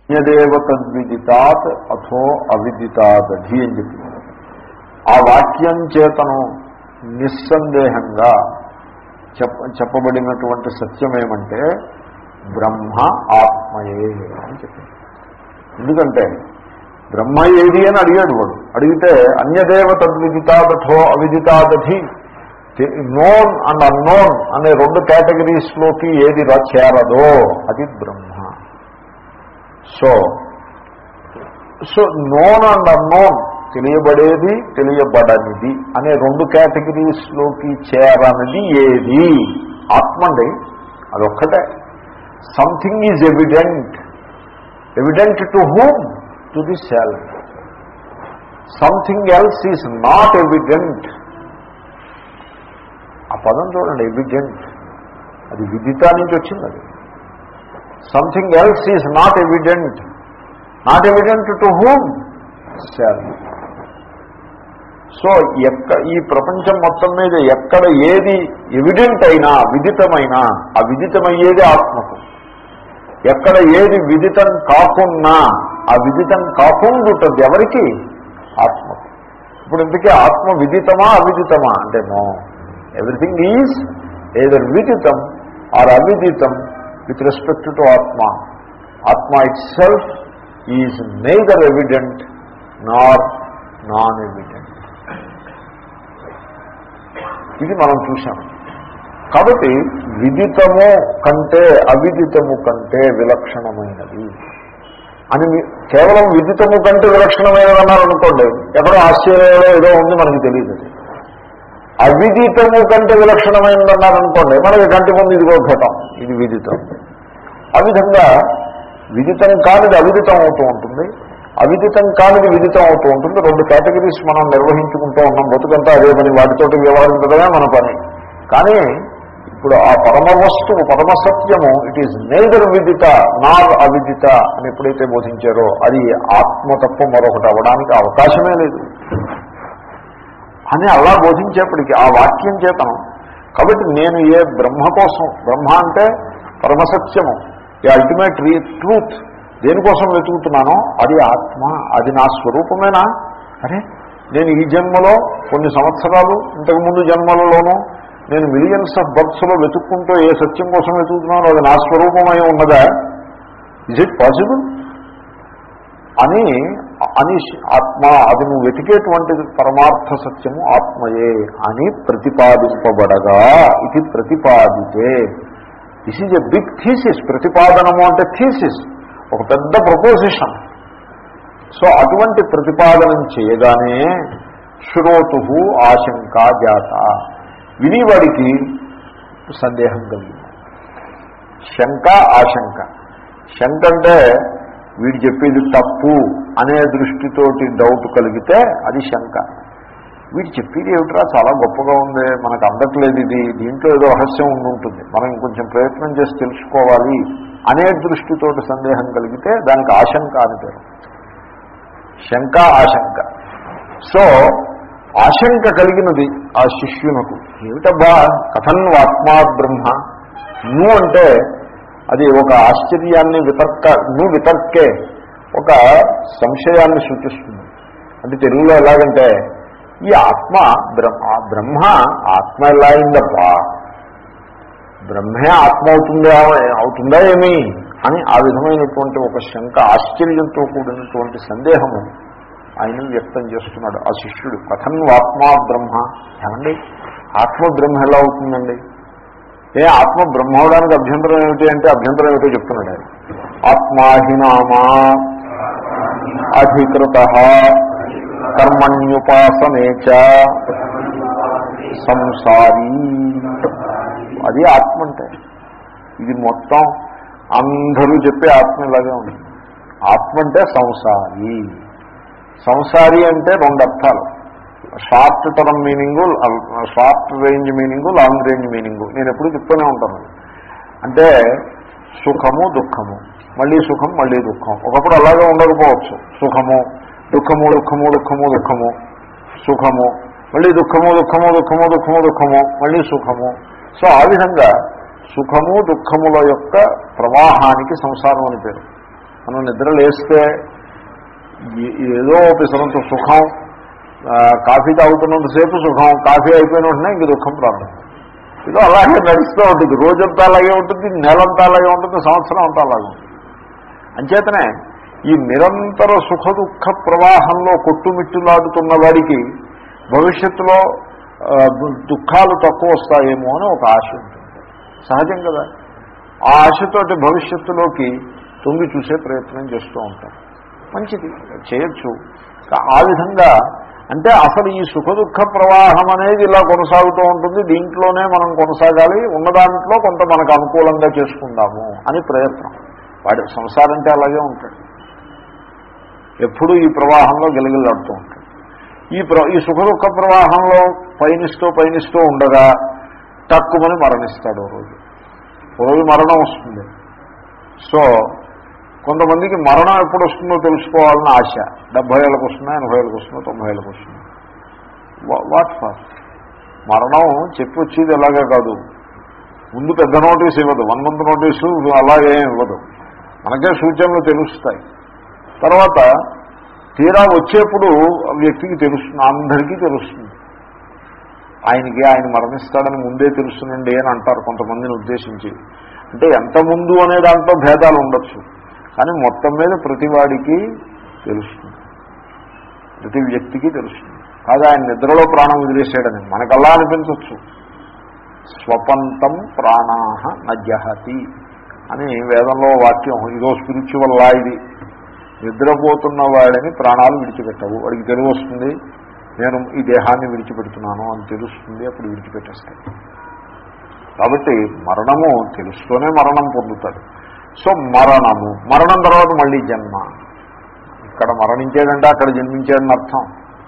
యదేవ తద్విదితాత్ అథో అవిదితాదధి అని చెప్పి ఆ వాక్యం చేతను నిస్సందేహంగా చెప్ప చెప్పబడినటువంటి సత్యం ఏమంటే బ్రహ్మ ఆత్మయే అని చెప్పింది ఎందుకంటే బ్రహ్మ ఏది అని అడిగాడు వాడు అడిగితే అన్యదేవ తద్విదితాదథో అవిదితాదధి నోన్ అండ్ అన్నోన్ అనే రెండు కేటగిరీస్లోకి ఏది రా చేరదో అది Brahma so so known and unknown తెలియబడేది తెలియబడనిది అనే రెండు కేటగిరీస్లోకి చేరనిది ఏది ఆత్మ అండి అదొక్కటే something is evident evident to whom to the self something else is not evident ఆ పదం చూడండి ఎవిడెంట్ అది విదిత నుంచి వచ్చింది అది something else is not evident not evident to whom self so ఎక్క ఈ ప్రపంచం మొత్తం మీద ఎక్కడ ఏది ఎవిడెంట్ అయినా విదితమైనా ఆ విదితమయ్యేది ఆత్మకు ఎక్కడ ఏది విదితం కాకున్నా ఆ విదితం కాకుండుంటుంది ఎవరికి ఆత్మకు ఇప్పుడు ఇందుకే ఆత్మ విదితమా అవిదితమా అంటే నో ఎవ్రీథింగ్ ఈజ్ ఏదర్ విదితం ఆర్ అవిదితం విత్ రెస్పెక్ట్ టు ఆత్మ ఆత్మ it self is neither evident nor non evident ఇది మనం చూసాం కాబట్టి విదితము కంటే అవిదితము కంటే విలక్షణమైనది అని మీ- కేవలం విదితము కంటే విలక్షణమైనది అన్నారనుకోండి ఎక్కడో ఆశ్చర్యంలో ఏదో ఉంది మనకి తెలియదు అది. అవిదితము కంటే విలక్షణమైనది అన్నారనుకోండి మనకి కంటి ముందు ఇదిగో ఘటం ఇది విదితం ఆ విధంగా విదితం కానిది అవిదితం అవుతూ ఉంటుంది అవిదితం కానిది విదితం అవుతూ ఉంటుంది రెండు కేటగిరీస్ మనం నిర్వహించుకుంటూ ఉన్నాం బతుకంతా అదే పని వాటితోటి వ్యవహరించడమే మన పని కానీ ఇప్పుడు ఆ పరమ వస్తువు పరమ సత్యము ఇట్ ఈజ్ నేదర్ విదిత నార్ అవిదిత అని ఎప్పుడైతే బోధించారో అది ఆత్మ తప్ప మరొకటి అవ్వడానికి అవకాశమే లేదు అని అలా బోధించేప్పటికీ ఆ వాక్యం చేతనం కాబట్టి నేను ఏ బ్రహ్మ కోసం బ్రహ్మ అంటే పరమసత్యము ఏ అల్టిమేట్ రీ ట్రూత్ దేనికోసం వెతుకుతున్నానో అది ఆత్మ అది నా స్వరూపమేనా అరే నేను ఈ జన్మలో కొన్ని సంవత్సరాలు ఇంతకుముందు జన్మలలోనూ నేను మిలియన్స్ ఆఫ్ బర్త్స్లో వెతుక్కుంటూ ఏ సత్యం కోసం వెతుకుతున్నానో అది నా స్వరూపమై ఉన్నదా ఇజ్ ఇట్ పాసిబుల్ అని అని ఆత్మ అది నువ్వు వెతికేటువంటి పరమార్థ సత్యము ఆత్మయే అని ప్రతిపాదింపబడగా ఇది ప్రతిపాదితే this is a big thesis ప్రతిపాదనము అంటే థీసిస్ ఒక పెద్ద ప్రపోజిషన్ సో అటువంటి ప్రతిపాదనం చేయగానే శ్రోతు ఆశంక జాత వినివాడికి సందేహం కలిగింది శంక ఆశంక శంక అంటే వీడు చెప్పేది తప్పు అనే దృష్టితోటి డౌట్ కలిగితే అది శంక వీడు చెప్పేది ఏమిట్రా చాలా గొప్పగా ఉంది మనకు అందట్లేదు ఇది దీంట్లో ఏదో రహస్యం ఉండి ఉంటుంది మనం ఇంకొంచెం ప్రయత్నం చేసి తెలుసుకోవాలి అనే దృష్టితోటి సందేహం కలిగితే దానికి ఆశంక అని పేరు శంక ఆశంక సో ఆశంక కలిగినది ఆ శిష్యునకు ఏమిటబ్బా కథన్ ఆత్మా బ్రహ్మ నువ్వు అంటే అది ఒక ఆశ్చర్యాన్ని వితర్క నువ్వు వితర్కే ఒక సంశయాన్ని సూచిస్తుంది అంటే తెలుగులో ఎలాగంటే ఈ ఆత్మ బ్రహ్మ బ్రహ్మ ఆత్మ ఎలా అయిందబ్బా బ్రహ్మే ఆత్మ అవుతుందా అవుతుందా ఏమి అని ఆ విధమైనటువంటి ఒక శంక ఆశ్చర్యంతో కూడినటువంటి సందేహము ఆయన వ్యక్తం చేస్తున్నాడు ఆ శిష్యుడు కథన్ ఆత్మా బ్రహ్మ ఏమండి ఆత్మ బ్రహ్మ ఎలా అవుతుందండి ఏ ఆత్మ బ్రహ్మ అవడానికి అభ్యంతరం ఏమిటి అంటే అభ్యంతరం ఏమిటో చెప్తున్నాడు ఆయన ఆత్మాహినామా అధికృత కర్మణ్యుపాసనేచ సంసారీ అది ఆత్మ అంటే ఇది మొత్తం అందరూ చెప్పే ఆత్మ ఇలాగే ఉంది ఆత్మ అంటే సంసారి సంసారి అంటే రెండు అర్థాలు short term meaning short range meaning long range meaning నేను ఎప్పుడు చెప్తూనే ఉంటాను అంటే సుఖము దుఃఖము మళ్ళీ సుఖం మళ్ళీ దుఃఖం ఒకప్పుడు అలాగే ఉండకపోవచ్చు సుఖము దుఃఖము దుఃఖము దుఃఖము దుఃఖము సుఖము మళ్ళీ దుఃఖము దుఃఖము దుఃఖము దుఃఖము దుఃఖము మళ్ళీ సుఖము సో ఆ విధంగా సుఖము దుఃఖముల యొక్క ప్రవాహానికి సంసారం అని పేరు మనం నిద్ర లేస్తే ఈ- ఏదో పిసరంత సుఖం ఆ, కాఫీ తాగుతున్నంతసేపు సుఖం కాఫీ అయిపోయిన వెంటనే ఇంక దుఃఖం ప్రారంభం ఏదో అలాగే నడుస్తూ ఉంటుంది రోజంతా అలాగే ఉంటుంది నెలంతా అలాగే ఉంటుంది సంవత్సరం అంతా అలాగే ఉంటుంది అంచేతనే ఈ నిరంతర సుఖ దుఃఖ ప్రవాహంలో కొట్టుమిట్టులాడుతున్న వాడికి భవిష్యత్తులో ఆ, దుఃఖాలు తక్కువ వస్తాయేమో అని ఒక ఆశ ఉంటుంది సహజం కదా ఆ ఆశతోటి భవిష్యత్తులోకి తొంగి చూసే ప్రయత్నం చేస్తూ ఉంటారు మంచిది చేయొచ్చు ఆ విధంగా అంటే అసలు ఈ సుఖ దుఃఖ ప్రవాహం అనేది ఇలా కొనసాగుతూ ఉంటుంది దీంట్లోనే మనం కొనసాగాలి ఉన్న దాంట్లో కొంత మనకు అనుకూలంగా చేసుకుందాము అని ప్రయత్నం వాడి సంసారం అంటే అలాగే ఉంటాడు ఎప్పుడూ ఈ ప్రవాహంలో గిలగిలాడుతూ ఉంటాడు ఈ ప్ర ఈ సుఖ దుఃఖ ప్రవాహంలో పయనిస్తూ పయనిస్తూ ఉండగా తక్కువని మరణిస్తాడు ఓ రోజు ఓ రోజు మరణం వస్తుంది సో కొంతమందికి మరణం ఎప్పుడు వస్తుందో తెలుసుకోవాలని ఆశ డెబ్బై ఏళ్ళకి వస్తుందా ఎనభై ఏళ్ళకి వస్తుందో తొంభై ఏళ్ళకి వస్తుందో వాట్ ఫార్ మరణం చెప్పి వచ్చేది ఎలాగే కాదు ముందు పెద్ద నోటీస్ ఇవ్వదు వన్ మంత్ నోటీసు అలాగే ఇవ్వదు మనకే సూచనలు తెలుస్తాయి తర్వాత తీరా వచ్చేప్పుడు వ్యక్తికి తెలుస్తుంది అందరికీ తెలుస్తుంది ఆయనకి ఆయన మరణిస్తాడని ముందే తెలుస్తుందండి అని అంటారు కొంతమందిని ఉద్దేశించి అంటే ఎంత ముందు అనే దాంట్లో భేదాలు ఉండొచ్చు కానీ మొత్తం మీద ప్రతివాడికి తెలుస్తుంది ప్రతి వ్యక్తికి తెలుస్తుంది కాదు ఆయన నిద్రలో ప్రాణం వదిలేసాడని మనకల్లా అనిపించవచ్చు స్వపంతం ప్రాణాహ నజహతి అని వేదంలో వాక్యం ఇదో స్పిరిచువల్ లా ఇది నిద్రపోతున్న వాడిని ప్రాణాలు విడిచిపెట్టవు వాడికి తెలివి వస్తుంది నేను ఈ దేహాన్ని విడిచిపెడుతున్నాను అని తెలుస్తుంది అప్పుడు విడిచిపెట్టేస్తాయి కాబట్టి మరణము తెలుస్తూనే మరణం పొందుతాడు సో మరణము మరణం తర్వాత మళ్ళీ జన్మ ఇక్కడ మరణించాడంటే అక్కడ జన్మించాడని అర్థం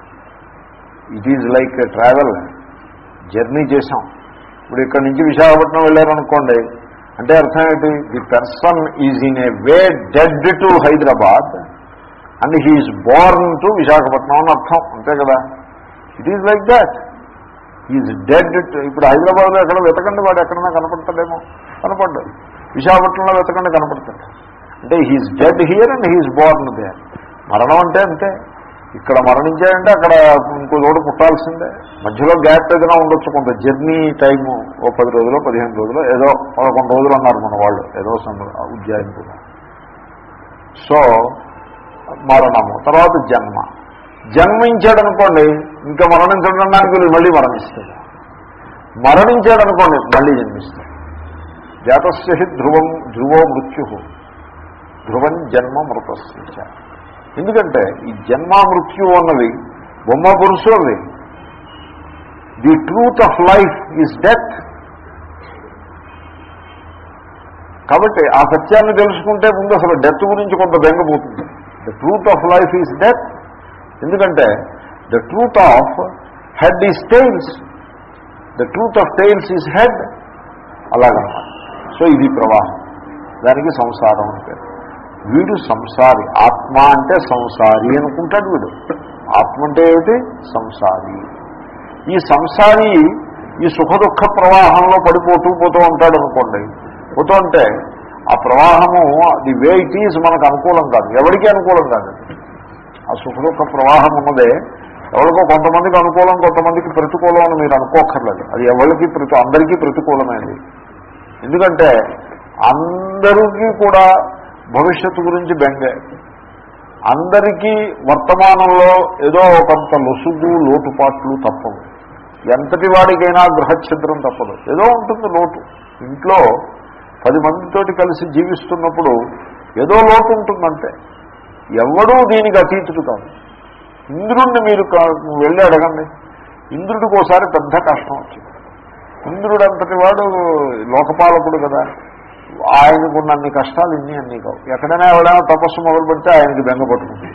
it is like travel journey చేశాం ఇప్పుడు ఇక్కడ నుంచి విశాఖపట్నం వెళ్ళారనుకోండి అంటే అర్థం ఏంటి the person is in a way dead to Hyderabad and he's born to Visakhapatnam అని అర్థం అంతే కదా it is like that is dead ఇప్పుడు హైదరాబాద్లో ఎక్కడ వెతకండి వాడు ఎక్కడన్నా కనపడతాడేమో కనపడ్డాడు విశాఖపట్నంలో వెతకండి కనపడతాడు అంటే he's dead here and he's born there మరణం అంటే అంతే ఇక్కడ మరణించాడంటే అక్కడ ఇంకో చోట పుట్టాల్సిందే మధ్యలో గ్యాప్ ఏదైనా ఉండొచ్చు కొంత జర్నీ టైము ఓ పది రోజులు పదిహేను రోజులు ఏదో పదకొండు రోజులు అన్నారు మన వాళ్ళు ఏదో ఉజ్జాయింపుగా సో మరణము తర్వాత జన్మ జన్మించాడు అనుకోండి ఇంకా మరణించడానికి వీళ్ళు మళ్ళీ మరణిస్తాడు మరణించాడు అనుకోండి మళ్ళీ జన్మిస్తాడు జాతస్య హి ధ్రువం ధ్రువో మృత్యు ధ్రువం జన్మ మృతస్య ఎందుకంటే ఈ జన్మ మృత్యు అన్నవి బొమ్మ పురుషు అవి the truth of life is death కాబట్టి ఆ సత్యాన్ని తెలుసుకుంటే ముందు అసలు డెత్ గురించి కొంత బెంగపోతుంది the truth of life is death ఎందుకంటే the truth of head is tails the truth of tails is head అలాగనమాట సో ఇది ప్రవాహం దానికి సంసారం అని పేరు వీడు సంసారి ఆత్మ అంటే సంసారి అనుకుంటాడు వీడు ఆత్మ అంటే ఏమిటి సంసారి ఈ సంసారి ఈ సుఖ దుఃఖ ప్రవాహంలో పడిపోతూ పోతూ ఉంటాడు అనుకోండి పోతూ ఉంటే ఆ ప్రవాహము ది వే ఇట్ ఈజ్ మనకు అనుకూలం కాదు ఎవరికి అనుకూలం కాదు ఆ సుఖ దుఃఖ ప్రవాహం ఉన్నదే ఎవరికో కొంతమందికి అనుకూలం కొంతమందికి ప్రతికూలం అని మీరు అనుకోకర్లేదు అది ఎవరికి ప్రతి అందరికీ ప్రతికూలమైనది ఎందుకంటే అందరికీ కూడా భవిష్యత్తు గురించి బెంగే అందరికీ వర్తమానంలో ఏదో కొంత లొసుగు లోటుపాట్లు తప్పవు ఎంతటి వాడికైనా గృహఛిద్రం తప్పదు ఏదో ఉంటుంది లోటు ఇంట్లో పది మందితోటి కలిసి జీవిస్తున్నప్పుడు ఏదో లోటు ఉంటుందంటే ఎవడూ దీనికి అతీతుడు కాదు ఇంద్రుడిని మీరు కా- వెళ్ళి అడగండి ఇంద్రుడికి ఒకసారి పెద్ద కష్టం వచ్చింది ఇంద్రుడు అంతటి వాడు లోకపాలకుడు కదా ఆయనకున్న అన్ని కష్టాలు ఇన్ని అన్ని కావు ఎక్కడైనా ఎవడైనా తపస్సు మొదలు పెడితే ఆయనకి బెంగ పట్టుకుంది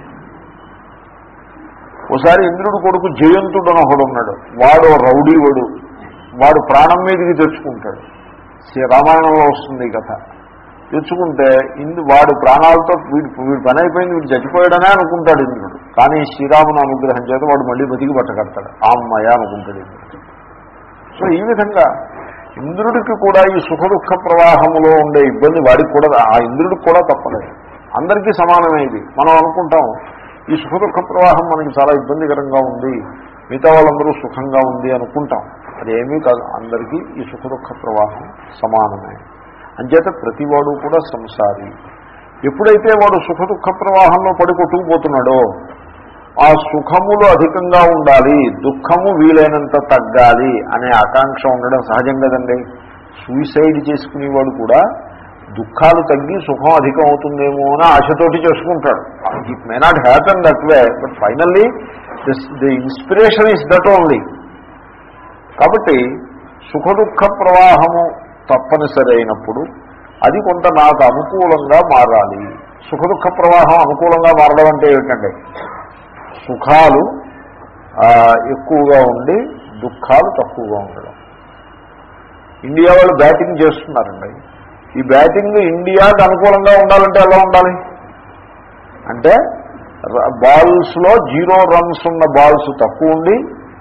ఒకసారి ఇంద్రుడు కొడుకు జయంతుడు అని ఒకడు ఉన్నాడు వాడు రౌడీ వాడు వాడు ప్రాణం మీదకి తెచ్చుకుంటాడు శ్రీ రామాయణంలో వస్తుంది ఈ కథ తెచ్చుకుంటే ఇందు వాడు ప్రాణాలతో వీడు వీడు పని అయిపోయింది వీడు చచ్చిపోయాడనే అనుకుంటాడు ఇంద్రుడు కానీ శ్రీరాముని అనుగ్రహం చేత వాడు మళ్ళీ బతికి పట్టకడతాడు ఆ అమ్మాయ అనుకుంటాడు ఇంద్రుడు సో ఈ విధంగా ఇంద్రుడికి కూడా ఈ సుఖ దుఃఖ ప్రవాహములో ఉండే ఇబ్బంది వాడికి కూడా ఆ ఇంద్రుడికి కూడా తప్పలేదు అందరికీ సమానమే ఇది మనం అనుకుంటాం ఈ సుఖ దుఃఖ ప్రవాహం మనకి చాలా ఇబ్బందికరంగా ఉంది మిగతా వాళ్ళందరూ సుఖంగా ఉంది అనుకుంటాం అదేమీ కాదు అందరికీ ఈ సుఖ దుఃఖ ప్రవాహం సమానమే అంచేత ప్రతివాడు కూడా సంసారి ఎప్పుడైతే వాడు సుఖ దుఃఖ ప్రవాహంలో పడి కొట్టుకుపోతున్నాడో ఆ సుఖములు అధికంగా ఉండాలి దుఃఖము వీలైనంత తగ్గాలి అనే ఆకాంక్ష ఉండడం సహజం కదండి సూసైడ్ చేసుకునేవాడు కూడా దుఃఖాలు తగ్గి సుఖం అధికం అవుతుందేమో అని ఆశతోటి చేసుకుంటాడు it may not happen that way but finally this the inspiration is that only కాబట్టి సుఖ దుఃఖ ప్రవాహము తప్పనిసరి అయినప్పుడు అది కొంత నాకు అనుకూలంగా మారాలి సుఖ దుఃఖ ప్రవాహం అనుకూలంగా మారడం అంటే ఏమిటండి సుఖాలు ఆ, ఎక్కువగా ఉండి దుఃఖాలు తక్కువగా ఉండడం ఇండియా వాళ్ళు బ్యాటింగ్ చేస్తున్నారండి ఈ బ్యాటింగ్ ఇండియాకి అనుకూలంగా ఉండాలంటే ఎలా ఉండాలి అంటే బాల్స్లో జీరో రన్స్ ఉన్న బాల్స్ తక్కువ ఉండి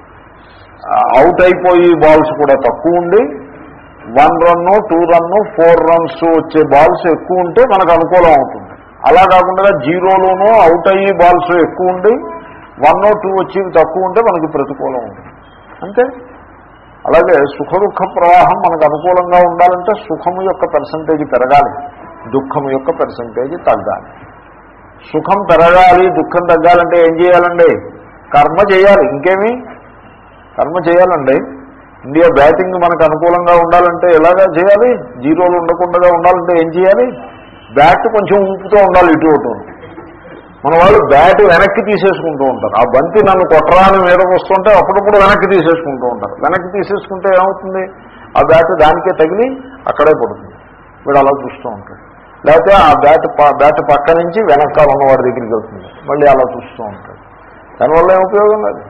అవుట్ అయిపోయి బాల్స్ కూడా తక్కువ ఉండి one run two run four runs వచ్చే బాల్స్ ఎక్కువ ఉంటే మనకు అనుకూలం అవుతుంది అలా కాకుండా జీరోలోనూ అవుట్ అయ్యి బాల్స్ ఎక్కువ ఉండి వన్ టూ వచ్చేవి తక్కువ ఉంటే మనకి ప్రతికూలం ఉంటుంది అంతే అలాగే సుఖ దుఃఖ ప్రవాహం మనకు అనుకూలంగా ఉండాలంటే సుఖము యొక్క పర్సంటేజ్ పెరగాలి దుఃఖము యొక్క పర్సంటేజ్ తగ్గాలి సుఖం పెరగాలి దుఃఖం తగ్గాలంటే ఏం చేయాలండి కర్మ చేయాలి ఇంకేమి కర్మ చేయాలండి ఇండియా బ్యాటింగ్ మనకు అనుకూలంగా ఉండాలంటే ఎలాగా చేయాలి జీరోలు ఉండకుండా ఉండాలంటే ఏం చేయాలి బ్యాట్ కొంచెం ఊపుతూ ఉండాలి ఇటు అటు మన వాళ్ళు బ్యాట్ వెనక్కి తీసేసుకుంటూ ఉంటారు ఆ బంతి నన్ను కొట్టరాని మీదకి వస్తుంటే అప్పుడప్పుడు వెనక్కి తీసేసుకుంటూ ఉంటారు వెనక్కి తీసేసుకుంటే ఏమవుతుంది ఆ బ్యాట్ దానికే తగిలి అక్కడే పడుతుంది వీడు అలా చూస్తూ ఉంటాడు లేకపోతే ఆ బ్యాట్ ప- బ్యాట్ పక్క నుంచి వెనకాల ఉన్నవాడి దగ్గరికి వెళ్తుంది మళ్ళీ అలా చూస్తూ ఉంటాడు దానివల్ల ఏం ఉపయోగం లేదు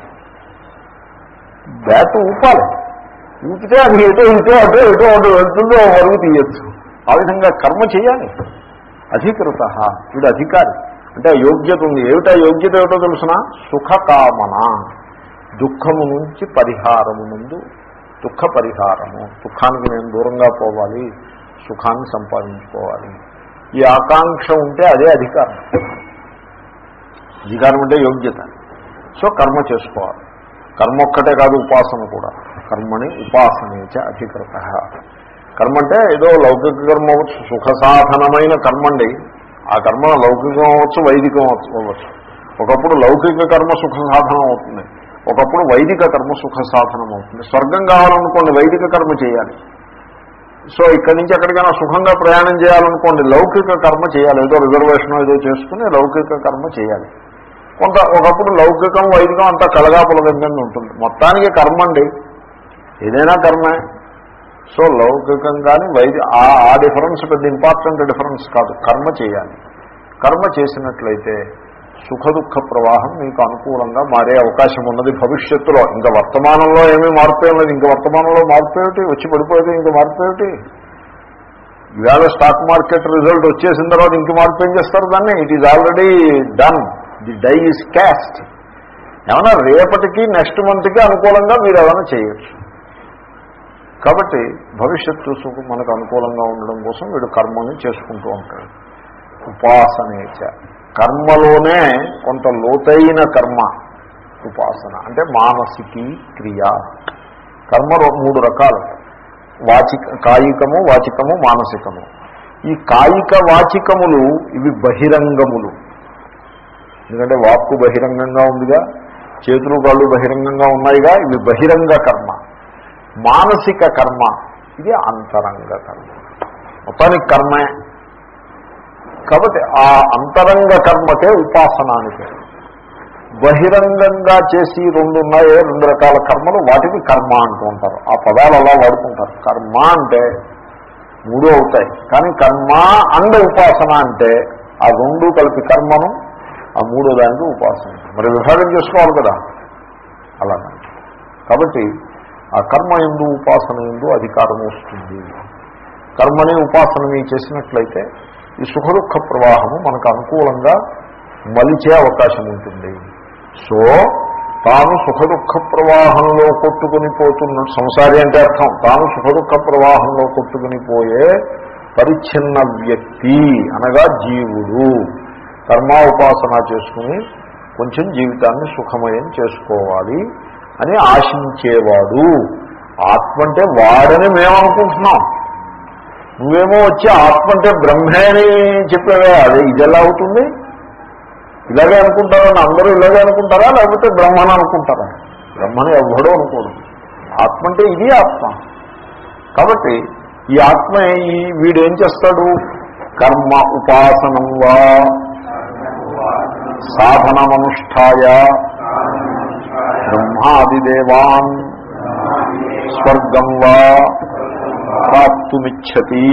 బ్యాట్ ఊపాలి ఊపితే అది ఎటో ఇటో అటో ఎటో అటు వెళ్తుందో ఓ వరకు తీయచ్చు ఆ విధంగా కర్మ చేయాలి అధికృత వీడు అధికారి అంటే ఆ యోగ్యత ఉంది ఏమిటా యోగ్యత ఏమిటో తెలుసిన సుఖకామన దుఃఖము నుంచి పరిహారము ముందు దుఃఖ పరిహారము దుఃఖానికి నేను దూరంగా పోవాలి సుఖాన్ని సంపాదించుకోవాలి ఈ ఆకాంక్ష ఉంటే అదే అధికారం అధికారం అంటే యోగ్యత సో కర్మ చేసుకోవాలి కర్మ ఒక్కటే కాదు ఉపాసన కూడా కర్మని ఉపాసనేచ అధికృత కర్మ అంటే ఏదో లౌకిక కర్మ అవ్వచ్చు సుఖ సాధనమైన కర్మ అండి ఆ కర్మ లౌకికం అవ్వచ్చు వైదికం అవ్వచ్చు అవ్వచ్చు ఒకప్పుడు లౌకిక కర్మ సుఖ సాధనం అవుతుంది ఒకప్పుడు వైదిక కర్మ సుఖ సాధనం అవుతుంది స్వర్గం కావాలనుకోండి వైదిక కర్మ చేయాలి సో ఇక్కడి నుంచి ఎక్కడికైనా సుఖంగా ప్రయాణం చేయాలనుకోండి లౌకిక కర్మ చేయాలి ఏదో రిజర్వేషన్ ఏదో చేసుకుని లౌకిక కర్మ చేయాలి కొంత ఒకప్పుడు లౌకికం వైదికం అంతా కలగాపులగంగా ఉంటుంది మొత్తానికి కర్మ అండి ఏదైనా కర్మే సో లౌకికం కానీ వైది ఆ ఆ డిఫరెన్స్ పెద్ద ఇంపార్టెంట్ డిఫరెన్స్ కాదు కర్మ చేయాలి కర్మ చేసినట్లయితే సుఖ దుఃఖ ప్రవాహం మీకు అనుకూలంగా మారే అవకాశం ఉన్నది భవిష్యత్తులో ఇంకా వర్తమానంలో ఏమీ మార్పు ఏం లేదు ఇంకా వర్తమానంలో మార్పు ఏమిటి వచ్చి పడిపోతే ఇంకా మార్పు ఏమిటి ఇవాళ స్టాక్ మార్కెట్ రిజల్ట్ వచ్చేసిన తర్వాత ఇంక మార్పు ఏం చేస్తారు దాన్ని it is already done the die is cast ఏమన్నా రేపటికి నెక్స్ట్ మంత్కి అనుకూలంగా మీరు ఏమైనా చేయొచ్చు కాబట్టి భవిష్యత్తు సుఖం మనకు అనుకూలంగా ఉండడం కోసం వీడు కర్మని చేసుకుంటూ ఉంటాడు ఉపాసనేచ కర్మలోనే కొంత లోతైన కర్మ ఉపాసన అంటే మానసికి క్రియ కర్మ రో- మూడు రకాలు వాచిక కాయికము వాచికము మానసికము ఈ కాయిక వాచికములు ఇవి బహిరంగములు ఎందుకంటే వాక్కు బహిరంగంగా ఉందిగా చేతులు కాళ్ళు బహిరంగంగా ఉన్నాయిగా ఇవి బహిరంగ కర్మ మానసిక కర్మ ఇది అంతరంగ కర్మ మొత్తానికి కర్మే కాబట్టి ఆ అంతరంగ కర్మకే ఉపాసన అని పేరు బహిరంగంగా చేసి రెండు ఉన్నాయే రెండు రకాల కర్మలు వాటిని కర్మ అంటూ ఉంటారు ఆ పదాలు అలా వాడుకుంటారు కర్మ అంటే మూడు అవుతాయి కానీ కర్మ అండ్ ఉపాసన అంటే ఆ రెండు కలిపి కర్మను ఆ మూడో దానికి ఉపాసన మరి విభాగం చేసుకోవాలి కదా అలాగా కాబట్టి ఆ కర్మ ఎందు ఉపాసన ఎందు అధికారం వస్తుంది కర్మని ఉపాసనని చేసినట్లయితే ఈ సుఖ దుఃఖ ప్రవాహము మనకు అనుకూలంగా మలిచే అవకాశం ఉంటుంది సో తాను సుఖ దుఃఖ ప్రవాహంలో కొట్టుకుని పోతున్న సంసారి అంటే అర్థం తాను సుఖ దుఃఖ ప్రవాహంలో కొట్టుకుని పోయే పరిచ్ఛిన్న వ్యక్తి అనగా జీవుడు కర్మ ఉపాసన చేసుకుని కొంచెం జీవితాన్ని సుఖమయం చేసుకోవాలి అని ఆశించేవాడు ఆత్మ అంటే వాడని మేము అనుకుంటున్నాం నువ్వేమో వచ్చి ఆత్మ అంటే బ్రహ్మే అని చెప్పేవే అది ఇది ఎలా అవుతుంది ఇలాగే అనుకుంటారని అందరూ ఇలాగే అనుకుంటారా లేకపోతే బ్రహ్మను అనుకుంటారా బ్రహ్మను ఎవ్వడూ అనుకోడు ఆత్మ అంటే ఇది ఆత్మ కాబట్టి ఈ ఆత్మ ఈ వీడేం చేస్తాడు కర్మ ఉపాసనం వా సాధనమనుష్ఠాయ బ్రహ్మాదిదేవాన్ స్వర్గం వా ప్రాప్తుమిచ్చతి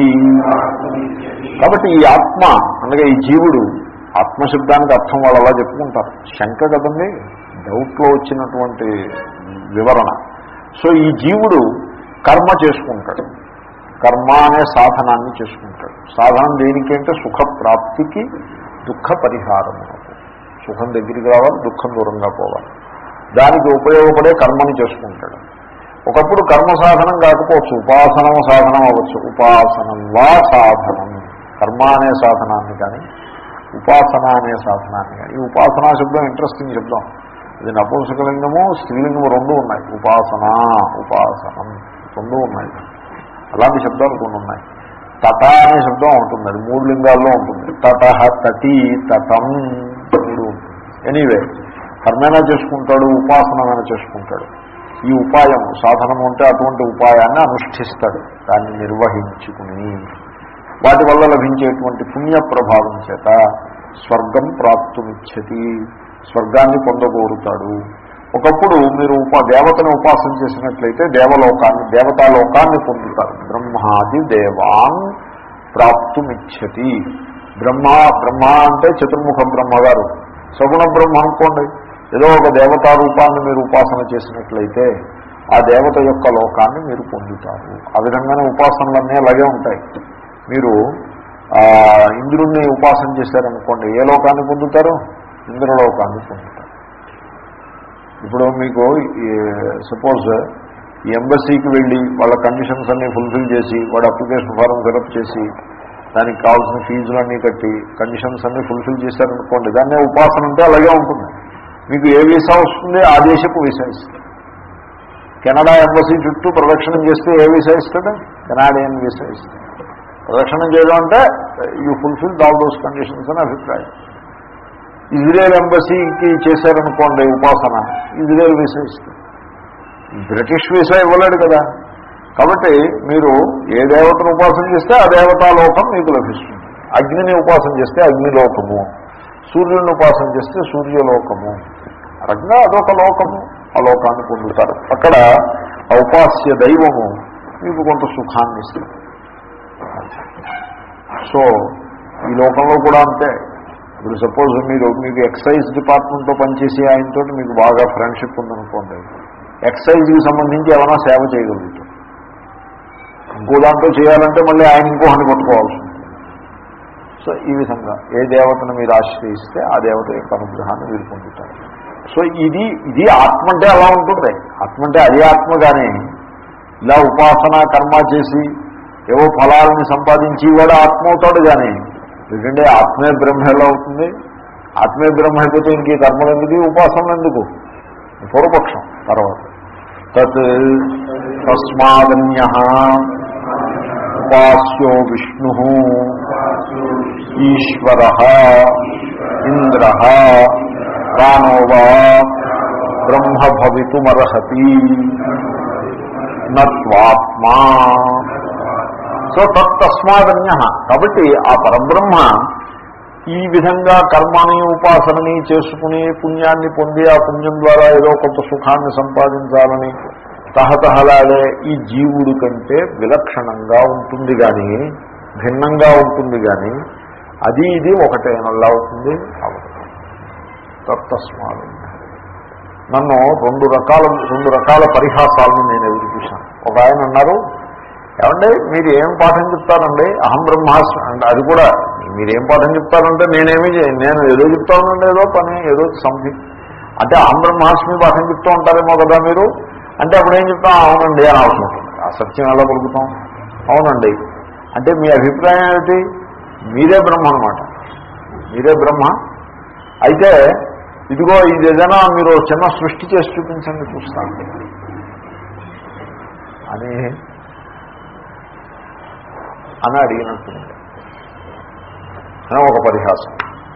కాబట్టి ఈ ఆత్మ అనగా ఈ జీవుడు ఆత్మశబ్దానికి అర్థం వాళ్ళు అలా చెప్పుకుంటారు శంక కదండి డౌట్లో వచ్చినటువంటి వివరణ సో ఈ జీవుడు కర్మ చేసుకుంటాడు కర్మ అనే సాధనాన్ని చేసుకుంటాడు సాధనం దేనికంటే సుఖప్రాప్తికి దుఃఖ పరిహారము సుఖం దగ్గరికి రావాలి దుఃఖం దూరంగా పోవాలి దానికి ఉపయోగపడే కర్మని చేసుకుంటాడు ఒకప్పుడు కర్మ సాధనం కాకపోవచ్చు ఉపాసనం సాధనం అవ్వచ్చు ఉపాసనం వా సాధనం కర్మ అనే సాధనాన్ని కానీ ఉపాసన అనే సాధనాన్ని కానీ ఈ ఉపాసనా శబ్దం ఇంట్రెస్టింగ్ శబ్దం ఇది నపుంసకలింగము స్త్రీలింగము రెండు ఉన్నాయి ఉపాసన ఉపాసనం రెండు ఉన్నాయి అలాంటి శబ్దాలు కొన్ని ఉన్నాయి తట అనే శబ్దం ఉంటుంది అది మూడు లింగాల్లో ఉంటుంది తట తటి తటం మూడు ఉంటుంది ఎనీవే కర్మైనా చేసుకుంటాడు ఉపాసనమైనా చేసుకుంటాడు ఈ ఉపాయం సాధనం ఉంటే అటువంటి ఉపాయాన్ని అనుష్ఠిస్తాడు దాన్ని నిర్వహించుకుని వాటి వల్ల లభించేటువంటి పుణ్య ప్రభావం చేత స్వర్గం ప్రాప్తుమిచ్చతి స్వర్గాన్ని పొందగోరుతాడు ఒకప్పుడు మీరు ఉపా దేవతను ఉపాసన చేసినట్లయితే దేవలోకాన్ని దేవతాలోకాన్ని పొందుతారు బ్రహ్మాది దేవాన్ ప్రాప్తుమిచ్చతి బ్రహ్మ బ్రహ్మ అంటే చతుర్ముఖ బ్రహ్మగారు సగుణ బ్రహ్మ అనుకోండి ఏదో ఒక దేవతా రూపాన్ని మీరు ఉపాసన చేసినట్లయితే ఆ దేవత యొక్క లోకాన్ని మీరు పొందుతారు ఆ విధంగానే ఉపాసనలన్నీ అలాగే ఉంటాయి మీరు ఆ, ఇంద్రుణ్ణి ఉపాసన చేశారనుకోండి ఏ లోకాన్ని పొందుతారు ఇంద్రలోకాన్ని పొందుతారు ఇప్పుడు మీకు సపోజ్ ఈ ఎంబసీకి వెళ్ళి వాళ్ళ కండిషన్స్ అన్నీ ఫుల్ఫిల్ చేసి వాడు అప్లికేషన్ ఫారం ఫిలప్ చేసి దానికి కావాల్సిన ఫీజులన్నీ కట్టి కండిషన్స్ అన్నీ ఫుల్ఫిల్ చేశారనుకోండి దాన్నే ఉపాసన అంటే అలాగే ఉంటుంది మీకు ఏ వీసా వస్తుంది ఆ దేశపు వీసా ఇస్తుంది కెనడా ఎంబసీ చుట్టూ ప్రదక్షిణం చేస్తే ఏ వీసా ఇస్తాడు కెనాడియన్ వీసా ఇస్తాడు ప్రదక్షిణం చేయడం అంటే you fulfil all those conditions అని అభిప్రాయం ఇజ్రాయెల్ ఎంబసీకి చేశారనుకోండి ఉపాసన ఇజ్రాయెల్ వీసా ఇస్తుంది బ్రిటిష్ వీసా ఇవ్వలేడు కదా కాబట్టి మీరు ఏ దేవతను ఉపాసన చేస్తే ఆ దేవతా లోకం మీకు లభిస్తుంది అగ్నిని ఉపాసన చేస్తే అగ్నిలోకము సూర్యుడిని ఉపాసన చేస్తే సూర్యలోకము ఆ రకంగా అదొక లోకము ఆ లోకాన్ని పొందుతారు అక్కడ ఆ ఉపాస్య దైవము మీకు కొంత సుఖాన్ని ఇస్తుంది సో ఈ లోకంలో కూడా అంతే ఇప్పుడు సపోజ్ మీరు మీకు ఎక్సైజ్ డిపార్ట్మెంట్లో పనిచేసి ఆయనతో మీకు బాగా ఫ్రెండ్షిప్ ఉందనుకోండి ఎక్సైజ్కి సంబంధించి ఏమైనా సేవ చేయగలుగుతాం ఇంకో దాంట్లో చేయాలంటే మళ్ళీ ఆయన ఇంకోహని పట్టుకోవాల్సి ఉంటుంది సో ఈ విధంగా ఏ దేవతను మీరు ఆశ్రయిస్తే ఆ దేవత యొక్క అనుగ్రహాన్ని మీరు పొందుతారు సో ఇది ఇది ఆత్మ అంటే అలా ఉంటుంది ఆత్మ అంటే అది ఆత్మ కానీ ఇలా ఉపాసన కర్మ చేసి ఏవో ఫలాలని సంపాదించి వాడు ఆత్మ అవుతాడు కానీ ఎందుకంటే ఆత్మే బ్రహ్మ ఎలా అవుతుంది ఆత్మే బ్రహ్మ అయిపోతే ఇంకే కర్మలు ఎందుకు ఉపాసనలు ఎందుకు పూర్వపక్షం తర్వాత తత్ తస్మాదన్య ఉపాస్యో విష్ణు ఈశ్వర ఇంద్ర ప్రాణో వా బ్రహ్మ భవితుమర్హతి నత్వాత్మా సో తత్తస్మాదన్య కాబట్టి ఆ పరబ్రహ్మ ఈ విధంగా కర్మని ఉపాసనని చేసుకుని పుణ్యాన్ని పొంది ఆ పుణ్యం ద్వారా ఏదో కొంత సుఖాన్ని సంపాదించాలని తహతహలాడే ఈ జీవుడి కంటే విలక్షణంగా ఉంటుంది కానీ భిన్నంగా ఉంటుంది కానీ అది ఇది ఒకటేనల్లా అవుతుంది అవదు తత్తస్మాదన్య నన్ను రెండు రకాల రెండు రకాల పరిహాసాలను నేను ఎదురు చూశాను ఒక ఆయన అన్నారు ఏమంటే మీరు ఏం పాఠం చెప్తారండి అహం బ్రహ్మాస్మి అంటే అది కూడా మీరేం పాఠం చెప్తారంటే నేనేమి చే- నేను ఏదో చెప్తానండి ఏదో పని ఏదో సంథింగ్ అంటే అహం బ్రహ్మాస్మి పాఠం చెప్తూ ఉంటారేమో కదా మీరు అంటే అప్పుడు ఏం చెప్తాం అవునండి అని అవసరం ఉంటుంది ఆ సత్యం ఎలా పలుకుతాం అవునండి అంటే మీ అభిప్రాయం ఏమిటి మీరే బ్రహ్మ అనమాట మీరే బ్రహ్మ అయితే ఇదిగో ఇది ఏదైనా మీరు చిన్న సృష్టి చేసి చూపించండి చూస్తాను అని అని అడిగినట్టుంది అని ఒక పరిహాసం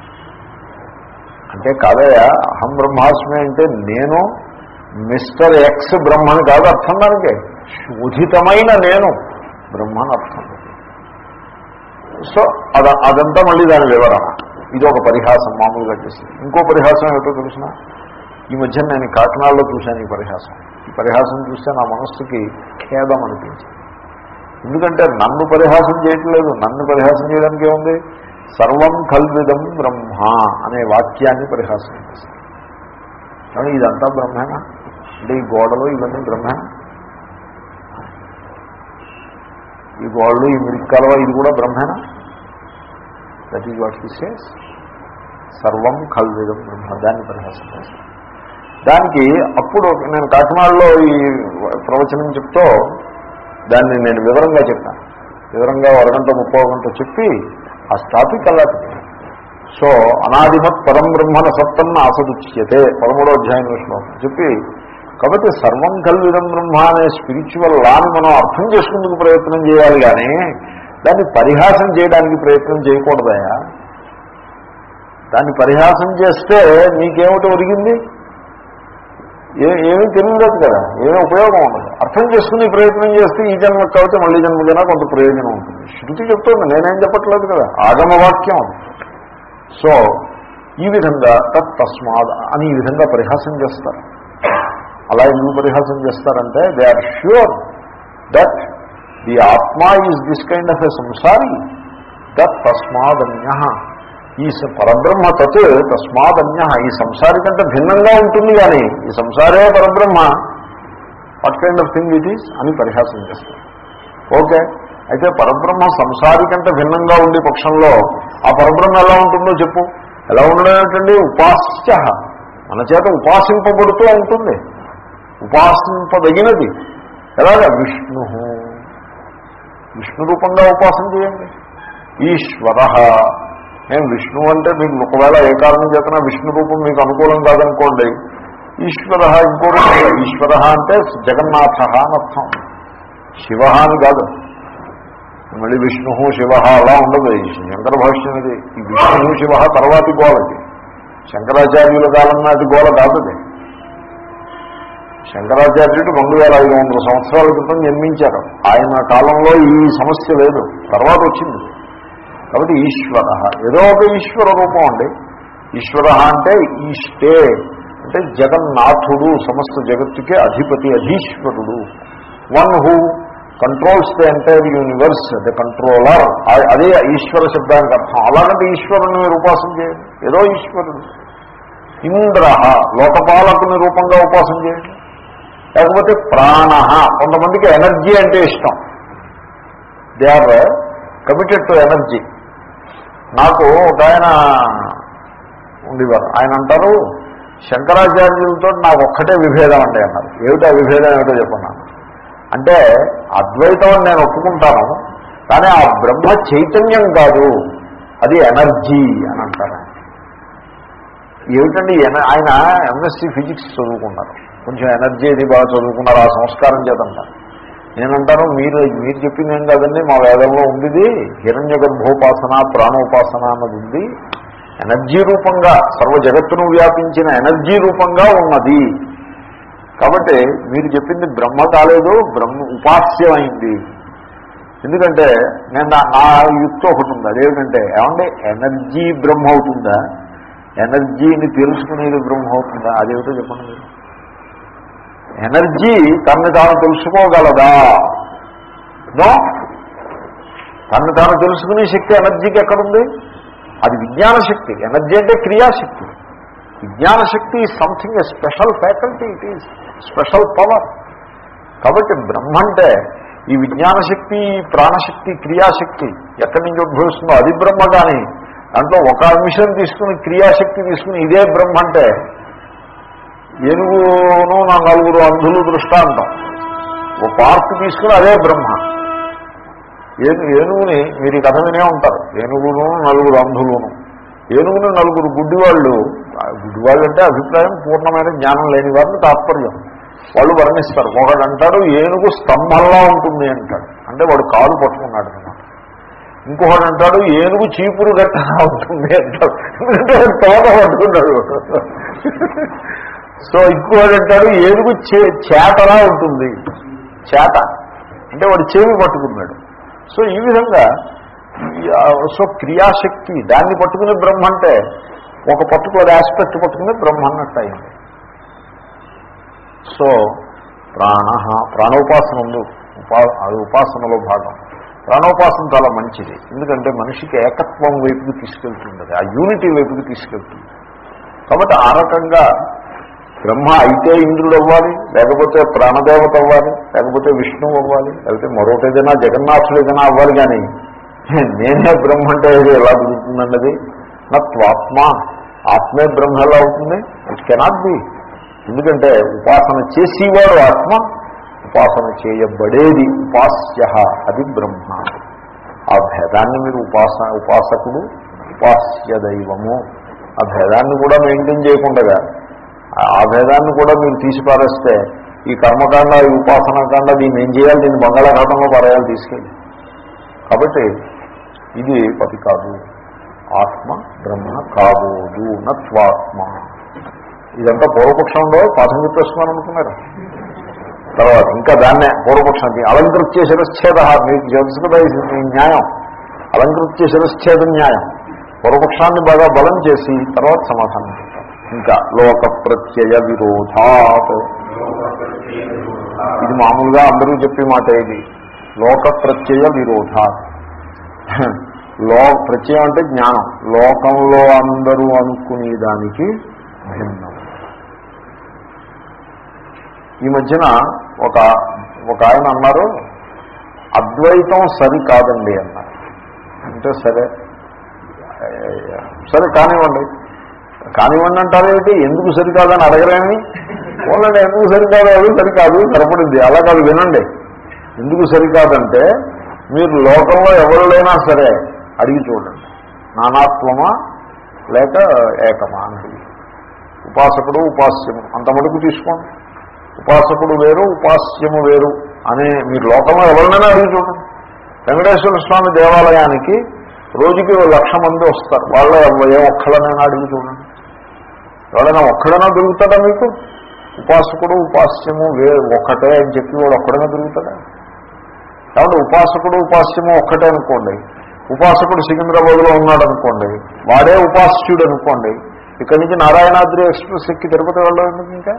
అంటే కాదయా అహం బ్రహ్మాస్మి అంటే నేను మిస్టర్ ఎక్స్ బ్రహ్మని కాదు అర్థం దానికి ఉచితమైన నేను బ్రహ్మని అర్థం సో అద అదంతా మళ్ళీ దాని వివరణ ఇది ఒక పరిహాసం మామూలుగా చేసి ఇంకో పరిహాసం ఏమిటో తెలిసిన ఈ మధ్య నేను కాకినాడలో చూశాను ఈ పరిహాసం ఈ పరిహాసం చూస్తే నా మనస్సుకి ఖేదం అనిపించింది ఎందుకంటే నన్ను పరిహాసం చేయట్లేదు నన్ను పరిహాసం చేయడానికి ఏముంది సర్వం కల్విదం బ్రహ్మ అనే వాక్యాన్ని పరిహాసం చేస్తారు కానీ ఇదంతా బ్రహ్మేనా అంటే ఈ గోడలు ఇవన్నీ బ్రహ్మేనా ఈ గోడలు ఈ మిరిక్కలవ ఇది కూడా బ్రహ్మేనా that is what he says సర్వం కల్విదం బ్రహ్మ దాన్ని పరిహాసం చేస్తారు దానికి అప్పుడు నేను కాకినాడలో ఈ ప్రవచనం చెప్తూ దాన్ని నేను వివరంగా చెప్పాను వివరంగా అరగంట ముప్పో గంట చెప్పి ఆ టాపిక్ అలా పెట్టాను సో అనాదిమత్ పరం బ్రహ్మణ సత్తన్న ఆసదుచ్యతే పదమూడో అధ్యాయంలో శ్లోకం చెప్పి కాబట్టి సర్వం కల్విదం బ్రహ్మ అనే స్పిరిచువల్ లాని మనం అర్థం చేసుకుందుకు ప్రయత్నం చేయాలి కానీ దాన్ని పరిహాసం చేయడానికి ప్రయత్నం చేయకూడదయా దాన్ని పరిహాసం చేస్తే నీకేమిటి ఒరిగింది ఏ ఏమీ తెలియలేదు కదా ఏమీ ఉపయోగం ఉండదు అర్థం చేసుకునే ప్రయత్నం చేస్తే ఈ జన్మ కాబట్టి మళ్ళీ జన్మకైనా కొంత ప్రయోజనం ఉంటుంది శృతి చెప్తుంది నేనేం చెప్పట్లేదు కదా ఆగమవాక్యం అది సో ఈ విధంగా తత్ తస్మాద్ అని ఈ విధంగా పరిహాసం చేస్తారు అలా ఎందుకు పరిహాసం చేస్తారంటే they are sure that the ఆత్మా is this kind of a సంసారి దట్ తస్మాదన్య ఈ స- పరబ్రహ్మ తత్ తస్మాదన్య ఈ సంసారి కంటే భిన్నంగా ఉంటుంది కానీ ఈ సంసారే పరబ్రహ్మ what kind of thing it is అని పరిహాసం చేస్తారు ఓకే అయితే పరబ్రహ్మ సంసారి కంటే భిన్నంగా ఉండే పక్షంలో ఆ పరబ్రహ్మ ఎలా ఉంటుందో చెప్పు ఎలా ఉండడం ఏంటండి ఉపాస్య మన చేత ఉపాసింపబడుతూ ఉంటుంది ఉపాసింపదగినది ఎలాగా విష్ణు విష్ణు రూపంగా ఉపాసన చేయండి ఈశ్వర నేను విష్ణు అంటే మీకు ఒకవేళ ఏ కారణం చేతన విష్ణు రూపం మీకు అనుకూలం కాదనుకోండి ఈశ్వర ఇంకో రూపంగా ఈశ్వర అంటే జగన్నాథ అని అర్థం శివ అని కాదు మళ్ళీ విష్ణు శివ అలా ఉండదు ఈ శంకర భాష్యం ఇది ఈ విష్ణు శివ తర్వాతి గోలది శంకరాచార్యుల కాలం నాటి గోల కాదు అది శంకరాచార్యుడు రెండు వేల ఐదు వందల సంవత్సరాల క్రితం జన్మించారు ఆయన కాలంలో ఈ సమస్య లేదు తర్వాత వచ్చింది కాబట్టి ఈశ్వర ఏదో ఒక ఈశ్వర రూపం అండి ఈశ్వర అంటే ఈష్టే అంటే జగన్నాథుడు సమస్త జగత్తుకే అధిపతి అధీశ్వరుడు one who controls the entire universe the controller అదే ఈశ్వర శబ్దానికి అర్థం అలాగంటే ఈశ్వరుని మీరు ఉపాసన చేయండి ఏదో ఈశ్వరుడు ఇంద్ర లోకపాలకుని రూపంగా ఉపాసన చేయండి లేకపోతే ప్రాణ కొంతమందికి ఎనర్జీ అంటే ఇష్టం they are committed to energy నాకు ఒక ఆయన ఉండేవారు ఆయన అంటారు శంకరాచార్యులతో నాకు ఒక్కటే విభేదం అండి అన్నారు ఏమిటా విభేదం ఏమిటో చెప్పన్నాను అంటే అద్వైతం అని నేను ఒప్పుకుంటాను కానీ ఆ బ్రహ్మ చైతన్యం కాదు అది ఎనర్జీ అని అంటారు ఆయన. ఏమిటండి ఎన- ఆయన ఎంఎస్సి ఫిజిక్స్ చదువుకున్నారు కొంచెం ఎనర్జీ అది బాగా చదువుకున్నారు ఆ సంస్కారం చేతంటారు నేనంటాను మీరు మీరు చెప్పింది ఏం కాదండి మా వేదంలో ఉంది హిరణ్య గర్భోపాసన ప్రాణోపాసన అన్నది ఉంది ఎనర్జీ రూపంగా సర్వ జగత్తును వ్యాపించిన ఎనర్జీ రూపంగా ఉన్నది కాబట్టి మీరు చెప్పింది బ్రహ్మ కాలేదు బ్రహ్మ ఉపాస్యమైంది ఎందుకంటే నేను నా నా యుక్తి ఒకటి ఉంది అదేమిటంటే ఏమంటే ఎనర్జీ బ్రహ్మ అవుతుందా ఎనర్జీని తెలుసుకునేది బ్రహ్మ అవుతుందా అదేమిటో చెప్పండి మీరు ఎనర్జీ తనని తాను తెలుసుకోగలదా నో తనని తాను తెలుసుకునే శక్తి ఎనర్జీకి ఎక్కడుంది అది విజ్ఞాన శక్తి ఎనర్జీ అంటే క్రియాశక్తి విజ్ఞాన శక్తి is something a special faculty it is special power కాబట్టి బ్రహ్మ అంటే ఈ విజ్ఞాన శక్తి ఈ ప్రాణశక్తి క్రియాశక్తి ఎక్కడి నుంచి ఉద్భవిస్తుందో అది బ్రహ్మ కానీ దాంట్లో ఒక అంశం తీసుకుని క్రియాశక్తి తీసుకుని ఇదే బ్రహ్మ అంటే ఏనుగును నా నలుగురు అంధులు దృష్టాంతం ఓ పార్క్ తీసుకుని అదే బ్రహ్మ ఏను ఏనుగుని మీరు ఈ కథ వినే ఉంటారు ఏనుగును నలుగురు అంధులును ఏనుగును నలుగురు గుడ్డివాళ్ళు ఆ గుడ్డివాళ్ళు అంటే అభిప్రాయం పూర్ణమైన జ్ఞానం లేని వారిని తాత్పర్యం వాళ్ళు వర్ణిస్తారు ఒకడు అంటాడు ఏనుగు స్తంభంలా ఉంటుంది అంటాడు అంటే వాడు కాలు పట్టుకున్నాడు అనమాట ఇంకొకడు అంటాడు ఏనుగు చీపురు గట్టలా ఉంటుంది అంటాడు ఎందుకంటే వాడు తోట పట్టుకున్నాడు సో ఇంకొకడు అంటాడు ఏనుగు చే- చేతలా ఉంటుంది చేత అంటే వాడు చెవి పట్టుకున్నాడు సో ఈ విధంగా ఈ, ఆ, సో క్రియాశక్తి దాన్ని పట్టుకునే బ్రహ్మ అంటే ఒక పర్టికులర్ ఆస్పెక్ట్ పట్టుకునే బ్రహ్మ అన్నట్టు అయింది సో ప్రాణ ప్రాణోపాసన ఉంది ఉపా అది ఉపాసనలో భాగం ప్రాణోపాసన చాలా మంచిది ఎందుకంటే మనిషికి ఏకత్వం వైపుకి తీసుకెళ్తుంది అది. ఆ యూనిటీ వైపుకి తీసుకెళ్తుంది కాబట్టి ఆ రకంగా బ్రహ్మ అయితే ఇంద్రుడు అవ్వాలి లేకపోతే ప్రాణదేవత అవ్వాలి లేకపోతే విష్ణువు అవ్వాలి లేకపోతే మరొకటి ఏదైనా జగన్నాథుడు ఏదైనా అవ్వాలి కానీ నేనే బ్రహ్మ అంటే ఇది ఎలా కుదురుతుందన్నది నా త్వాత్మ ఆత్మే బ్రహ్మ ఎలా అవుతుంది ఇట్ కెనాట్ బి ఎందుకంటే ఉపాసన చేసేవాడు ఆత్మ ఉపాసన చేయబడేది ఉపాస్య అది బ్రహ్మ ఆ భేదాన్ని మీరు ఉపాస ఉపాసకుడు ఉపాస్య దైవము ఆ భేదాన్ని కూడా మెయింటైన్ చేయకుండా ఆ భేదాన్ని కూడా మీరు తీసి పారేస్తే ఈ కర్మకాండ ఈ ఉపాసనాకాండ దీన్ని ఏం చేయాలి దీన్ని బంగాళాఖాతంలో పరేయాలి తీసుకెళ్ళి కాబట్టి ఇది పతి కాదు ఆత్మ బ్రహ్మ కాబోదు నత్వాత్మ ఇదంతా పూర్వపక్షం ఉండో పాఠం చెప్పేస్తున్నాను అనుకున్నారు తర్వాత ఇంకా దాన్నే పూర్వపక్షానికి అలంకృత్య శిరశ్చేద మీకు తెలుసు కదా ఇది మీ న్యాయం అలంకృత్య శిరశ్చేద న్యాయం పూర్వపక్షాన్ని బాగా బలం చేసి తర్వాత సమాధానం చెప్తాం ఇంకా లోక ప్రత్యయ విరోధాత్ ఇది మామూలుగా అందరూ చెప్పే మాట ఇది లోక ప్రత్యయ విరోధాత్ లో ప్రత్యయం అంటే జ్ఞానం లోకంలో అందరూ అనుకునే దానికి భిన్నం ఈ మధ్యన ఒక ఒక ఆయన అన్నారు అద్వైతం సరి కాదండి అన్నారు అంటే సరే సరే కానివ్వండి కానివ్వండి అంటారేమిటి ఎందుకు సరికాదని అడగరేమి పోలండి ఎందుకు సరికాదు అది సరికాదు సరిపడింది అలా కాదు వినండి ఎందుకు సరికాదంటే మీరు లోకంలో ఎవరులైనా సరే అడిగి చూడండి నానాత్వమా లేక ఏకమా అని అడిగి ఉపాసకుడు ఉపాస్యము అంత మటుకు తీసుకోండి ఉపాసకుడు వేరు ఉపాస్యము వేరు అనే మీరు లోకంలో ఎవరినైనా అడిగి చూడండి వెంకటేశ్వర స్వామి దేవాలయానికి రోజుకి ఓ లక్ష మంది వస్తారు వాళ్ళ ఏ ఒక్కళ్ళనైనా అడిగి చూడండి ఎవరైనా ఒక్కడైనా దొరుకుతాడా మీకు ఉపాసకుడు ఉపాస్యము వే ఒక్కటే అని చెప్పి వాడు ఒక్కడైనా దొరుకుతాడా కాబట్టి ఉపాసకుడు ఉపాస్యము ఒక్కటే అనుకోండి ఉపాసకుడు సికింద్రాబాద్లో ఉన్నాడు అనుకోండి వాడే ఉపాస్యుడు అనుకోండి ఇక్కడి నుంచి నారాయణాద్రి ఎక్స్ప్రెస్ ఎక్కి తిరుపతి వెళ్ళడం ఎందుకు ఇంకా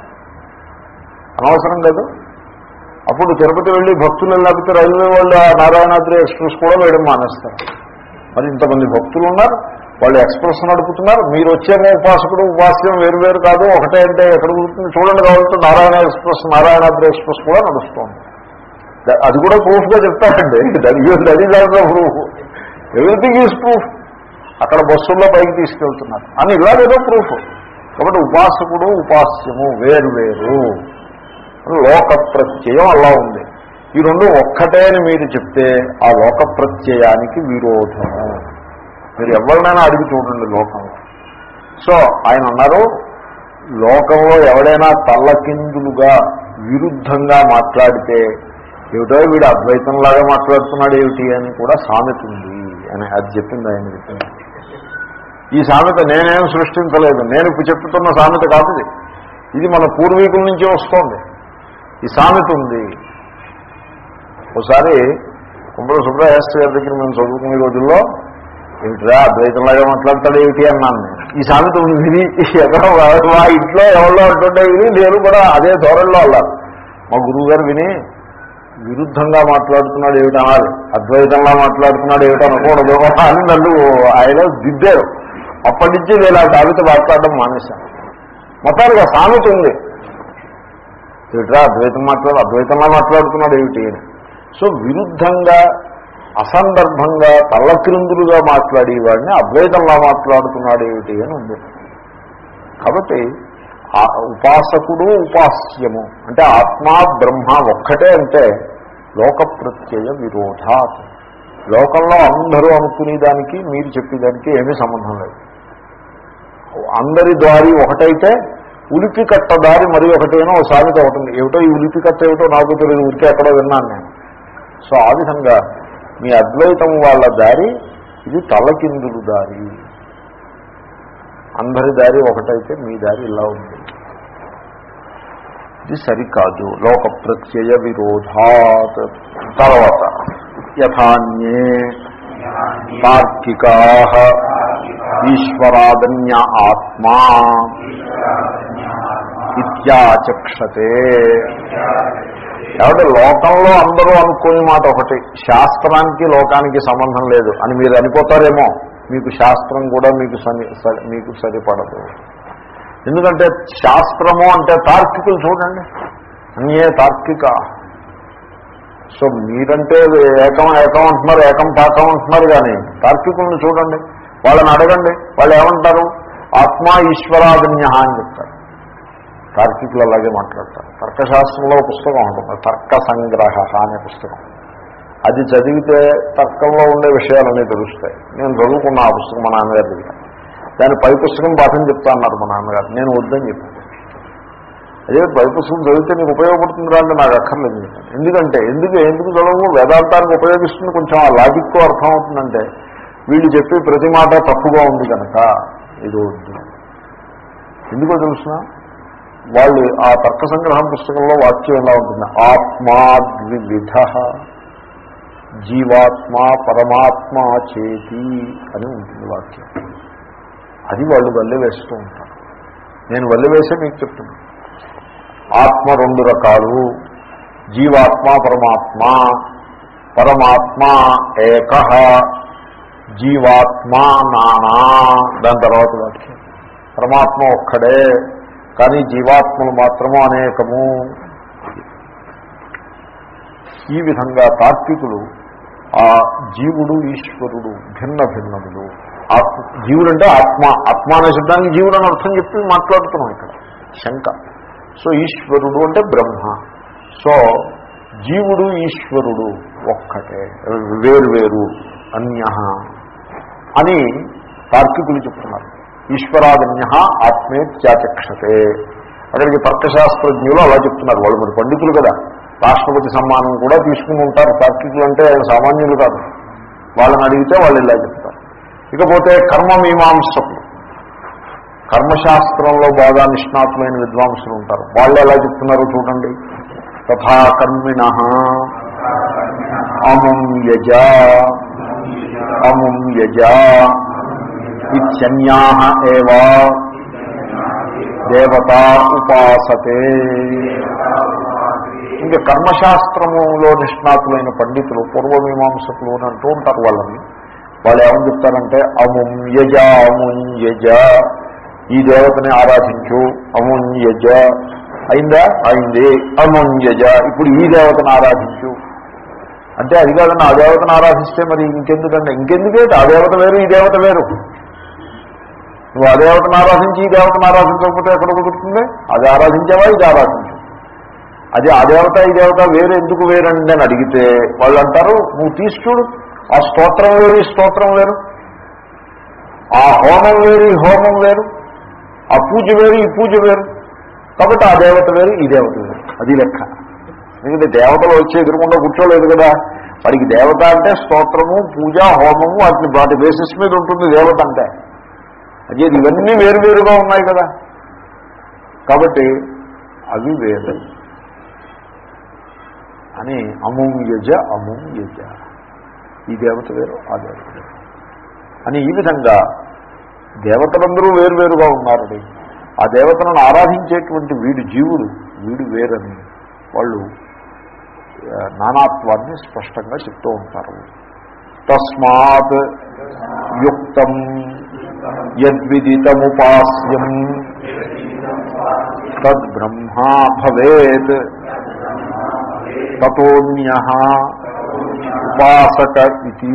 అనవసరం లేదు అప్పుడు తిరుపతి వెళ్ళి భక్తులు లేకపోతే రైల్వే వాళ్ళు ఆ నారాయణాద్రి ఎక్స్ప్రెస్ కూడా వేయడం మానేస్తారు మరి ఇంతమంది భక్తులు ఉన్నారు వాళ్ళు ఎక్స్ప్రెస్ నడుపుతున్నారు మీరు వచ్చేమో ఉపాసకుడు ఉపాస్యం వేరు వేరు కాదు ఒకటే అంటే ఎక్కడ కుదురుతుంది చూడండి కాబట్టి నారాయణ ఎక్స్ప్రెస్ నారాయణాద్రి ఎక్స్ప్రెస్ కూడా నడుస్తుంది ద- అది కూడా ప్రూఫ్గా చెప్తారండి that is also proof everything is proof అక్కడ బస్సుల్లో పైకి తీసుకెళ్తున్నారు అని ఇలాగేదో ప్రూఫ్ కాబట్టి ఉపాసకుడు ఉపాస్యము వేరు వేరు లోక ప్రత్యయం అలా ఉంది ఈ రెండు ఒక్కటే అని మీరు చెప్తే ఆ లోక ప్రత్యయానికి విరోధము మీరు ఎవరినైనా అడిగి చూడండి లోకంలో సో ఆయన అన్నారు లోకంలో ఎవడైనా తల్లకిందులుగా విరుద్ధంగా మాట్లాడితే ఏమిటో వీడు అద్వైతంలాగా మాట్లాడుతున్నాడు ఏమిటి అని కూడా సామెత ఉంది అని అది చెప్పింది ఆయన చెప్పింది ఈ సామెత నేనేం సృష్టించలేదు నేను ఇప్పుడు చెప్తున్న సామెత కాదు ఇది ఇది మన పూర్వీకుల నుంచి వస్తోంది ఈ సామెత ఉంది ఒకసారి కుంభల సుబ్రహ్మణ్య గారి దగ్గర మేము చదువుకునే రోజుల్లో ఏమిటిరా అద్వైతంలాగా మాట్లాడతాడు ఏమిటి అన్నాను నేను ఈ సామెత ఉంది విని ఎక్కడో మా ఇంట్లో ఎవరో అంటుంటే విని నేను కూడా అదే ధోరణిలో అల్లాను మా గురువు గారు విని విరుద్ధంగా మాట్లాడుతున్నాడు ఏమిటి అనాలి అద్వైతంలా మాట్లాడుతున్నాడు ఏమిటి అనకూడదు అని నన్ను ఆయన దిద్దారు అప్పటి నుంచి నేను ఆ సామెత మాట్లాడడం మానేశాను మొత్తానికి ఆ సామెత ఉంది ఏమిట్రా అద్వైతం మాట్లాడు అద్వైతంలా మాట్లాడుతున్నాడు ఏమిటి అని సో విరుద్ధంగా అసందర్భంగా తల్లక్రిందులుగా మాట్లాడేవాడిని అద్వైతంలా మాట్లాడుతున్నాడు ఏమిటి అని ఉంది కాబట్టి ఆ ఉపాసకుడు ఉపాస్యము అంటే ఆత్మా బ్రహ్మ ఒక్కటే అంటే లోక ప్రత్యయ విరోధాత్ లోకంలో అందరూ అనుకునే దానికి మీరు చెప్పేదానికి ఏమీ సంబంధం లేదు అందరి దారి ఒకటైతే ఉలిపి కట్ట దారి మరి ఒకటేనో ఓ సామెత ఒకటి ఉంది ఏమిటో ఈ ఉలిపి కట్ట ఏమిటో నాకు తెలియదు ఉరికి ఎక్కడో విన్నాను నేను సో ఆ విధంగా మీ అద్వైతం వాళ్ళ దారి ఇది తలకిందులు దారి అందరి దారి ఒకటైతే మీ దారి ఇలా ఉంది ఇది సరికాదు లోక ప్రత్యయ విరోధాత్ తర్వాత యథాన్యే తార్కికా ఈశ్వరాదన్య ఆత్మా ఇత్యాచక్షతే కాబట్టి లోకంలో అందరూ అనుకునే మాట ఒకటి శాస్త్రానికి లోకానికి సంబంధం లేదు అని మీరు అనిపోతారేమో మీకు శాస్త్రం కూడా మీకు సరి సరి- మీకు సరిపడదు ఎందుకంటే శాస్త్రము అంటే తార్కికులు చూడండి అన్యే తార్కిక సో మీరంటే ఏకం ఏకం అంటున్నారు ఏకం తాకం అంటున్నారు కానీ తార్కికులను చూడండి వాళ్ళని అడగండి వాళ్ళు ఏమంటారు ఆత్మ ఈశ్వరాదన్య అని చెప్తారు తార్కికులు అలాగే మాట్లాడతారు తర్కశాస్త్రంలో ఒక పుస్తకం ఉంటుంది తర్క సంగ్రహ అనే పుస్తకం అది చదివితే తర్కంలో ఉండే విషయాలన్నీ తెలుస్తాయి నేను చదువుకున్న ఆ పుస్తకం మా నాన్నగారి దగ్గర దాని పై పుస్తకం పాఠం చెప్తా అన్నారు మా నాన్నగారు నేను వద్దని చెప్పాను అదే పై పుస్తకం చదివితే నీకు ఉపయోగపడుతుందిరా అంటే నాకు అక్కర్లేదు అని చెప్పాను ఎందుకంటే ఎందుకు ఎందుకు చదవము వేదాంతానికి ఉపయోగిస్తుంది కొంచెం ఆ లాజిక్కు అర్థం అవుతుందంటే వీళ్ళు చెప్పి ప్రతి మాట తప్పుగా ఉంది కనుక ఇది వద్దు ఎందుకో తెలుసిన వాళ్ళు ఆ తర్క సంగ్రహం పుస్తకంలో వాక్యం ఎలా ఉంటుంది ఆత్మా ద్వివిధ జీవాత్మ పరమాత్మ చేతి అని ఉంటుంది వాక్యం అది వాళ్ళు వల్లే వేస్తూ ఉంటారు నేను వల్లే వేసే మీకు చెప్తున్నాను ఆత్మ రెండు రకాలు జీవాత్మ పరమాత్మ పరమాత్మ ఏక జీవాత్మ నానా దాని తర్వాత వాక్యం పరమాత్మ ఒక్కడే కానీ జీవాత్మలు మాత్రము అనేకము ఈ విధంగా తార్కికులు ఆ జీవుడు ఈశ్వరుడు భిన్న భిన్నములు ఆత్మ జీవుడు అంటే ఆత్మ ఆత్మ అనే శబ్దానికి జీవుడు అని అర్థం చెప్పి మాట్లాడుతున్నాం ఇక్కడ శంక సో ఈశ్వరుడు అంటే బ్రహ్మ సో జీవుడు ఈశ్వరుడు ఒక్కటే వేరు అన్య అని తార్కికులు చెప్తున్నారు ఈశ్వరాదన్య ఆత్మేత్యాచక్షతే అక్కడికి తర్కశాస్త్రజ్ఞులు అలా చెప్తున్నారు వాళ్ళు మరి పండితులు కదా రాష్ట్రపతి సమ్మానం కూడా తీసుకుని ఉంటారు తార్కికులు అంటే సామాన్యులు కాదు వాళ్ళని అడిగితే వాళ్ళు ఇలా చెప్తారు ఇకపోతే కర్మ మీమాంసకులు కర్మశాస్త్రంలో బాగా నిష్ణాతులైన విద్వాంసులు ఉంటారు వాళ్ళు ఎలా చెప్తున్నారు చూడండి తథా కర్మిణ అముం యజ అముం యజ ఇత్యన్యా ఏవా దేవత ఉపాసతే ఇంకా కర్మశాస్త్రములో నిష్ణాతులైన పండితులు పూర్వమీమాంసకులు అని అంటూ ఉంటారు వాళ్ళని వాళ్ళు ఏమని చెప్తారంటే అముం యజ అముం యజ ఈ దేవతని ఆరాధించు అముం యజ అయిందా అయింది అముం యజ ఇప్పుడు ఈ దేవతను ఆరాధించు అంటే అది కాదండి ఆ దేవతను ఆరాధిస్తే మరి ఇంకెందుకంటే ఇంకెందుకే ఆ దేవత వేరు ఈ దేవత వేరు నువ్వు ఆ దేవతను ఆరాధించి ఈ దేవతను ఆరాధించకపోతే ఎక్కడ కుదురుతుంది అది ఆరాధించావా ఇది ఆరాధించు అది ఆ దేవత ఈ దేవత వేరు ఎందుకు వేరండి అని అడిగితే వాళ్ళు అంటారు నువ్వు తీసి చూడు ఆ స్తోత్రం వేరు ఈ స్తోత్రం వేరు ఆ హోమం వేరు ఈ హోమం వేరు ఆ పూజ వేరు ఈ పూజ వేరు కాబట్టి ఆ దేవత వేరు ఈ దేవత వేరు అది లెక్క ఎందుకంటే దేవతలు వచ్చి ఎదురుకుండా కూర్చోలేదు కదా వాడికి దేవత అంటే స్తోత్రము పూజ హోమము వాటిని వాటి బేసిస్ మీద ఉంటుంది దేవత అంటే అదే ఇవన్నీ వేరువేరుగా ఉన్నాయి కదా కాబట్టి అవి వేరు అని అముం యజ అముం యజ ఈ దేవత వేరు ఆ దేవత వేరు అని ఈ విధంగా దేవతలందరూ వేరువేరుగా ఉన్నారని ఆ దేవతలను ఆరాధించేటువంటి వీడు జీవుడు వీడు వేరని వాళ్ళు ఆ, నానాత్వాన్ని స్పష్టంగా చెప్తూ ఉంటారు తస్మాత్ యుక్తం యద్విదితముపాస్యం తద్బ్రహ్మా భవేత్ తతోన్య ఉపాసక ఇది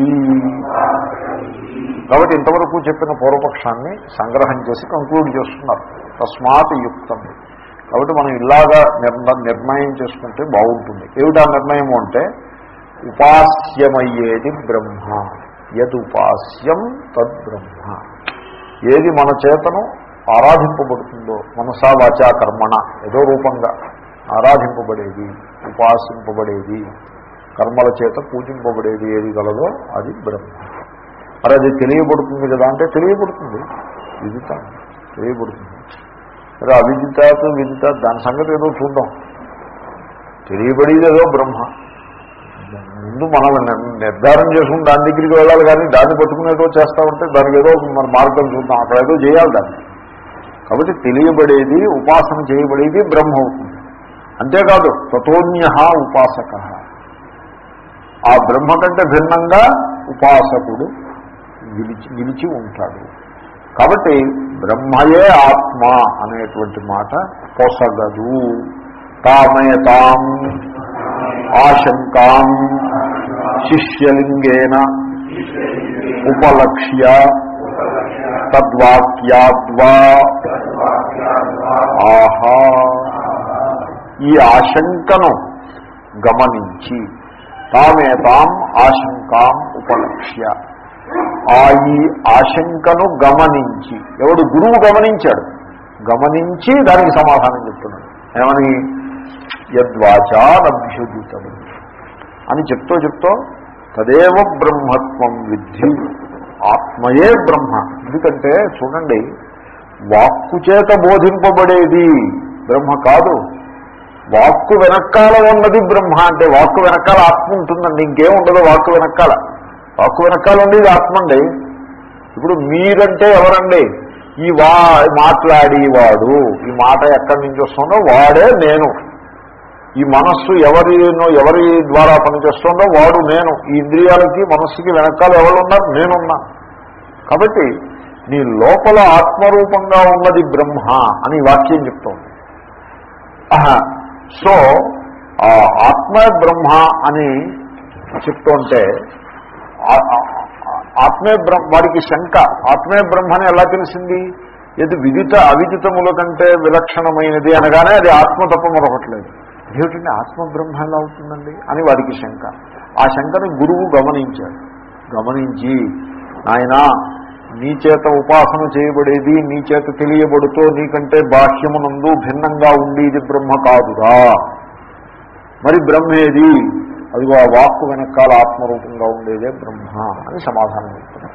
కాబట్టి ఇంతవరకు చెప్పిన పూర్వపక్షాన్ని సంగ్రహం చేసి కంక్లూడ్ చేస్తున్నారు తస్మాత్ యుక్తం కాబట్టి మనం ఇలాగా నిర్ణ నిర్ణయం చేసుకుంటే బాగుంటుంది ఏమిటా నిర్ణయం అంటే ఉపాస్యమయ్యేది బ్రహ్మ యదుపాస్యం తద్బ్రహ్మ ఏది మన చేతను ఆరాధింపబడుతుందో మనసా వాచా కర్మణ ఏదో రూపంగా ఆరాధింపబడేది ఉపాసింపబడేది కర్మల చేత పూజింపబడేది ఏది గలదో అది బ్రహ్మ మరి అది తెలియబడుతుంది కదా అంటే తెలియబడుతుంది విదిత తెలియబడుతుంది మరి అవిదితాత్ విదిత దాని సంగతి ఏదో చూద్దాం తెలియబడేది ఏదో బ్రహ్మ ముందు మనం నిర్- నిర్ధారణ చేసుకుని దాని దగ్గరికి వెళ్ళాలి కానీ దాన్ని పట్టుకుని ఏదో చేస్తా ఉంటే దానికి ఏదో మన మార్గం చూద్దాం అక్కడ ఏదో చేయాలి దాన్ని కాబట్టి తెలియబడేది ఉపాసన చేయబడేది బ్రహ్మ అవుతుంది అంతేకాదు తతోన్య ఉపాసక ఆ బ్రహ్మ కంటే భిన్నంగా ఉపాసకుడు నిలిచి నిలిచి ఉంటాడు కాబట్టి బ్రహ్మయే ఆత్మ అనేటువంటి మాట పొసగదు తామేతాం ఆశంకాం శిష్యలింగేన ఉపలక్ష్య తద్వాక్యాద్వా ఆహా ఈ ఆశంకను గమనించి తామేతాం ఆశంకాం ఉపలక్ష్య ఆ ఈ ఆశంకను గమనించి ఎవడు గురువు గమనించాడు గమనించి దానికి సమాధానం చెప్తున్నాడు ఏమని యద్వాచానభ్యుదితము అని చెప్తూ చెప్తూ తదేవ బ్రహ్మత్వం విద్ధి ఆత్మయే బ్రహ్మ ఎందుకంటే చూడండి వాక్కు చేత బోధింపబడేది బ్రహ్మ కాదు వాక్కు వెనకాల ఉన్నది బ్రహ్మ అంటే వాక్కు వెనకాల ఆత్మ ఉంటుందండి ఇంకేం ఉండదు వాక్కు వెనకాల వాక్కు వెనకాల ఉండేది ఆత్మ అండి ఇప్పుడు మీరంటే ఎవరండి ఈ వా మాట్లాడేవాడు ఈ మాట ఎక్కడి నుంచి వస్తుందో వాడే నేను ఈ మనస్సు ఎవరినో ఎవరి ద్వారా పనిచేస్తుందో వాడు నేను ఈ ఇంద్రియాలకి మనస్సుకి వెనకాల ఎవరున్నారు నేనున్నా కాబట్టి నీ లోపల ఆత్మరూపంగా ఉన్నది బ్రహ్మ అని ఈ వాక్యం చెప్తోంది ఆహా. సో ఆ ఆత్మ బ్రహ్మ అని చెప్తుంటే ఆ- ఆ- ఆత్మే బ్రహ్మ వాడికి శంక ఆత్మే బ్రహ్మ అని ఎలా తెలిసింది ఇది విదిత అవిదితముల కంటే విలక్షణమైనది అనగానే అది ఆత్మ తప్ప మరొకట్లేదు ఏమిటండి ఆత్మ బ్రహ్మ ఎలా అవుతుందండి అని వాడికి శంక ఆ శంకని గురువు గమనించాడు గమనించి ఆయన నీ చేత ఉపాసన చేయబడేది నీ చేత తెలియబడుతూ నీకంటే బాహ్యమునందు భిన్నంగా ఉండేది బ్రహ్మ కాదురా మరి బ్రహ్మేది అదిగో ఆ వాక్కు వెనకాల ఆత్మరూపంగా ఉండేదే బ్రహ్మ అని సమాధానం చెప్తున్నాడు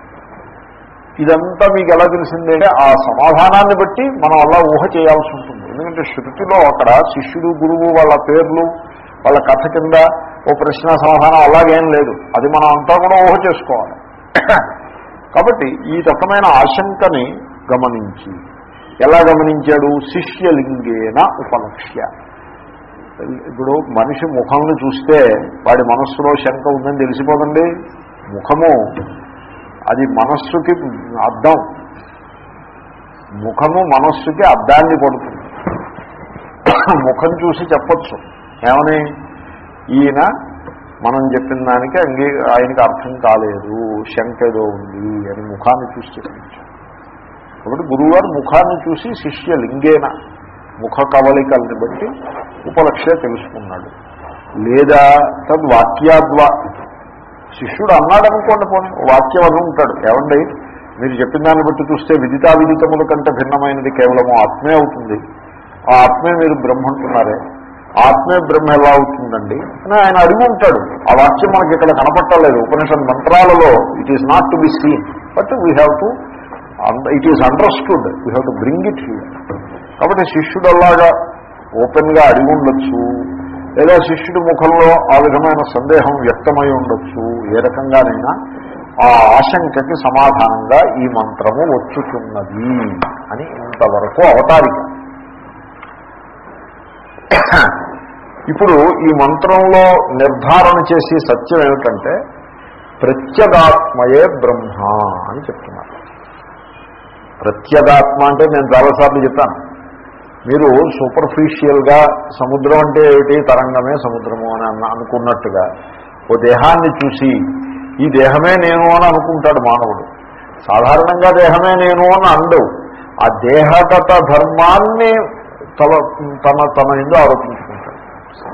ఇదంతా మీకు ఎలా తెలిసిందంటే ఆ సమాధానాన్ని బట్టి మనం అలా ఊహ చేయాల్సి ఉంటుంది ఎందుకంటే శృతిలో అక్కడ శిష్యుడు గురువు వాళ్ళ పేర్లు వాళ్ళ కథ కింద ఓ ప్రశ్న సమాధానం అలాగేం లేదు అది మనం అంతా కూడా ఊహ చేసుకోవాలి కాబట్టి ఈ రకమైన ఆశంకని గమనించి ఎలా గమనించాడు శిష్యలింగేన ఉపలక్ష్య ఇప్పుడు మనిషి ముఖంను చూస్తే వాడి మనస్సులో శంక ఉందని తెలిసిపోదండి ముఖము అది మనస్సుకి అద్దం ముఖము మనస్సుకి అద్దాన్ని పడుతుంది ముఖం చూసి చెప్పచ్చు ఏమని ఈయన మనం చెప్పిన దానికి అంగీ ఆయనకి అర్థం కాలేదు శంక ఏదో ఉంది అని ముఖాన్ని చూసి చెప్పించారు కాబట్టి గురువుగారు ముఖాన్ని చూసి శిష్య లింగేన ముఖ కవలికల్ని బట్టి ఉపలక్ష్య తెలుసుకున్నాడు లేదా తద్వాక్యాద్వా శిష్యుడు అన్నాడు అనుకోండి పోనీ ఓ వాక్యం అని ఉంటాడు ఏమండి మీరు చెప్పిన దాన్ని బట్టి చూస్తే విదితా విదితముల కంటే భిన్నమైనది కేవలము ఆత్మే అవుతుంది ఆ ఆత్మే మీరు బ్రహ్మ అంటున్నారే ఆత్మే బ్రహ్మ ఎలా అవుతుందండి అని ఆయన అడిగి ఉంటాడు ఆ వాక్యం మనకి ఇక్కడ కనపట్టలేదు ఉపనిషత్ మంత్రాలలో it is not to be seen but we have to it is understood we have to bring it here కాబట్టి శిష్యుడు అలాగా ఓపెన్గా అడిగి ఉండొచ్చు లేదా శిష్యుడి ముఖంలో ఆ విధమైన సందేహం వ్యక్తమై ఉండొచ్చు ఏ రకంగానైనా ఆ ఆశంకకి సమాధానంగా ఈ మంత్రము వచ్చుతున్నది అని ఇంతవరకు అవతారిక ఇప్పుడు ఈ మంత్రంలో నిర్ధారణ చేసి సత్యం ఏమిటంటే ప్రత్యగాత్మయే బ్రహ్మ అని చెప్తున్నారు ప్రత్యగాత్మ అంటే నేను చాలాసార్లు చెప్పాను మీరు సూపర్ఫిషియల్గా సముద్రం అంటే ఏమిటి తరంగమే సముద్రము అని అన్న అనుకున్నట్టుగా ఓ దేహాన్ని చూసి ఈ దేహమే నేను అని అనుకుంటాడు మానవుడు సాధారణంగా దేహమే నేను అని అండవు ఆ దేహగత ధర్మాన్ని తన తన తన ఎందు ఆరోపించుకుంటాడు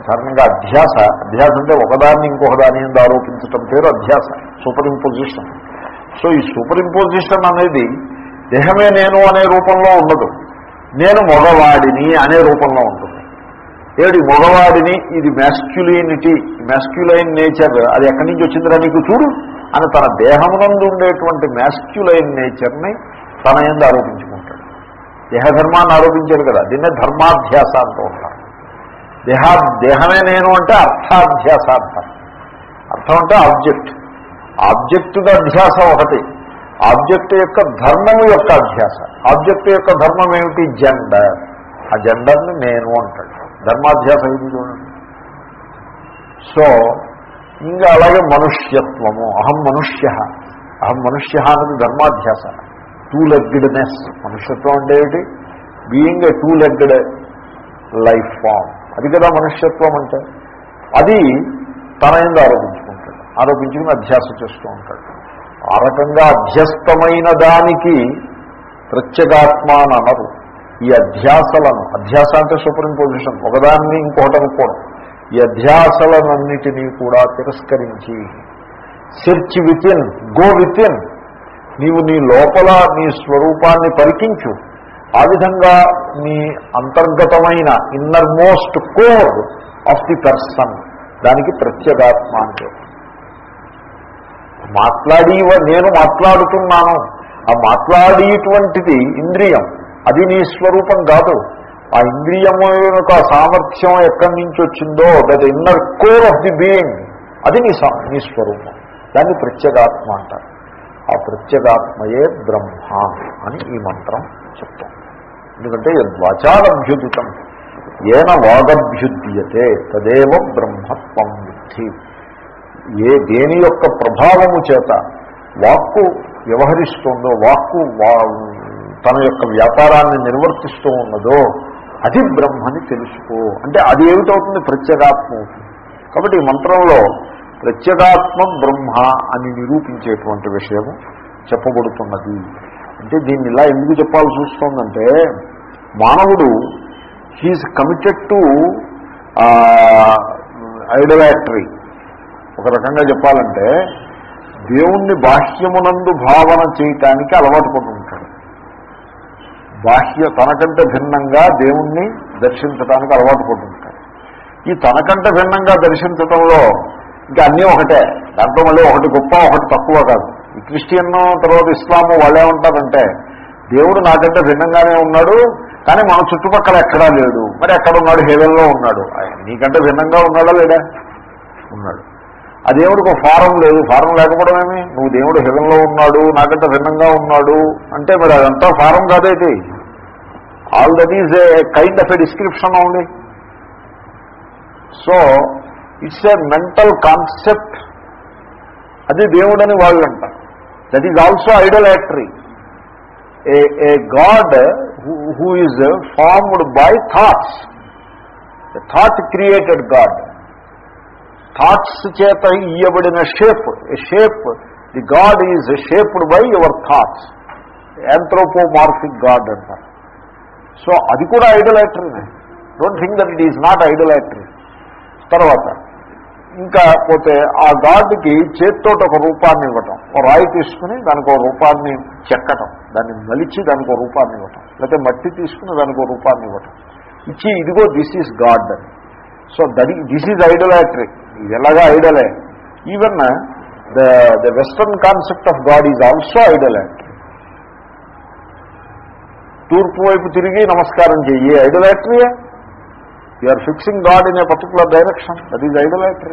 సాధారణంగా అధ్యాస అధ్యాస అంటే ఒకదాన్ని ఇంకొకదాని మీద ఆరోపించటం పేరు అధ్యాస సూపర్ ఇంపోజిషన్ సో ఈ సూపర్ ఇంపోజిషన్ అనేది దేహమే నేను అనే రూపంలో ఉండదు నేను మగవాడిని అనే రూపంలో ఉంటుంది ఏడు మగవాడిని ఇది మ్యాస్క్యులినిటీ మ్యాస్క్యులైన్ నేచర్ అది ఎక్కడి నుంచి వచ్చిందిరా నీకు చూడు అని తన దేహమునందు ఉండేటువంటి మ్యాస్క్యులైన్ నేచర్ని తన ఎందు ఆరోపించుకుంటాడు దేహధర్మాన్ని ఆరోపించారు కదా దీన్నే ధర్మాధ్యాస అంటూ ఉంటారు దేహా దేహమే నేను అంటే అర్థాధ్యాస అంటారు అర్థం అంటే ఆబ్జెక్ట్ ఆబ్జెక్టుగా అధ్యాస ఒకటి ఆబ్జెక్ట్ యొక్క ధర్మము యొక్క అధ్యాస ఆబ్జెక్ట్ యొక్క ధర్మం ఏమిటి జెండర్ ఆ జెండర్ని నేను అంటాడు ధర్మాధ్యాస ఇది చూడండి సో ఇంకా అలాగే మనుష్యత్వము అహం మనుష్య అహం మనుష్య అన్నది ధర్మాధ్యాస టూ లెగ్డ్నెస్ మనుష్యత్వం అంటే ఏమిటి being a two legged life form అది కదా మనుష్యత్వం అంటే అది తన ఎందు ఆరోపించుకుంటాడు ఆరోపించుకుని అధ్యాస చేస్తూ ఉంటాడు ఆ రకంగా అధ్యస్తమైన దానికి ప్రత్యేగాత్మ అని అనరు ఈ అధ్యాసలను అధ్యాస అంటే సూపర్ ఇంపోజిషన్ ఒకదాన్ని ఇంకొకటి అనుకోవడం ఈ అధ్యాసలనన్నిటినీ కూడా తిరస్కరించి సెర్చ్ వితిన్ గో వితిన్ నీవు నీ లోపల నీ స్వరూపాన్ని పరికించు ఆ విధంగా నీ అంతర్గతమైన innermost core of the person దానికి ప్రత్యేగాత్మ అంటే మాట్లాడి నేను మాట్లాడుతున్నాను ఆ మాట్లాడేటువంటిది ఇంద్రియం అది నీ స్వరూపం కాదు ఆ ఇంద్రియము యొక్క సామర్థ్యం ఎక్కడి నుంచి వచ్చిందో that inner core of the being అది నీ సా నీ స్వరూపం దాన్ని ప్రత్యేగాత్మ అంటారు ఆ ప్రత్యేగాత్మయే బ్రహ్మ అని ఈ మంత్రం చెప్తాం ఎందుకంటే వాచారభ్యుదితం ఏన వాగభ్యుద్యతే తదేవ బ్రహ్మత్వం బుద్ధి ఏ దేని యొక్క ప్రభావము చేత వాక్కు వ్యవహరిస్తుందో వాక్కు తన యొక్క వ్యాపారాన్ని నిర్వర్తిస్తూ ఉన్నదో అది బ్రహ్మని తెలుసుకో అంటే అది ఏమిటవుతుంది ప్రత్యేగాత్మ అవుతుంది కాబట్టి ఈ మంత్రంలో ప్రత్యేగాత్మ బ్రహ్మ అని నిరూపించేటువంటి విషయము చెప్పబడుతున్నది అంటే దీన్ని ఇలా ఎందుకు చెప్పాల్సి వస్తుందంటే మానవుడు హీఈస్ కమిటెడ్ టు ఐడలాట్రీ ఒక రకంగా చెప్పాలంటే దేవుణ్ణి బాహ్యమునందు భావన చేయటానికి అలవాటు పడి ఉంటాడు బాహ్య తనకంటే భిన్నంగా దేవుణ్ణి దర్శించడానికి అలవాటు పడి ఉంటాడు ఈ తనకంటే భిన్నంగా దర్శించటంలో ఇంకా అన్నీ ఒకటే దాంట్లో మళ్ళీ ఒకటి గొప్ప ఒకటి తక్కువ కాదు ఈ క్రిస్టియన్ తర్వాత ఇస్లాము వాళ్ళే ఉంటారంటే దేవుడు నాకంటే భిన్నంగానే ఉన్నాడు కానీ మన చుట్టుపక్కల ఎక్కడా లేడు మరి ఎక్కడ ఉన్నాడు హేవెన్లో ఉన్నాడు నీకంటే భిన్నంగా ఉన్నాడా లేడా ఉన్నాడు ఆ దేవుడికి ఒక ఫారం లేదు ఫారం లేకపోవడం ఏమి నువ్వు దేవుడు హెవెన్లో ఉన్నాడు నాకంటే భిన్నంగా ఉన్నాడు అంటే మరి అదంతా ఫారం కాదేది all that is a kind of a description only so it's a mental concept అది దేవుడని వాళ్ళు అంటారు that is also idolatry a a God who is formed by thoughts thought created God thoughts చేత ఇయ్యబడిన shape shape the God is shaped by your thoughts anthropomorphic God అంటారు so అది కూడా ఐడలాటరీనే don't think that it is not idolatry తర్వాత ఇంకా పోతే ఆ గాడ్కి చేత్తో ఒక రూపాన్ని ఇవ్వటం ఒక రాయి తీసుకుని దానికి ఒక రూపాన్ని చెక్కటం దాన్ని మలిచి దానికి ఒక రూపాన్ని ఇవ్వటం లేకపోతే మట్టి తీసుకుని దానికి ఒక రూపాన్ని ఇవ్వటం ఇచ్చి ఇదిగో దిస్ ఈజ్ గాడ్ అని so that this is idolatry ఇది ఎలాగా ఐడలే even the the western concept of God is also idolatry తూర్పు వైపు తిరిగి నమస్కారం చెయ్యి ఐడలాటరీయే you are fixing God in a particular direction that is idolatry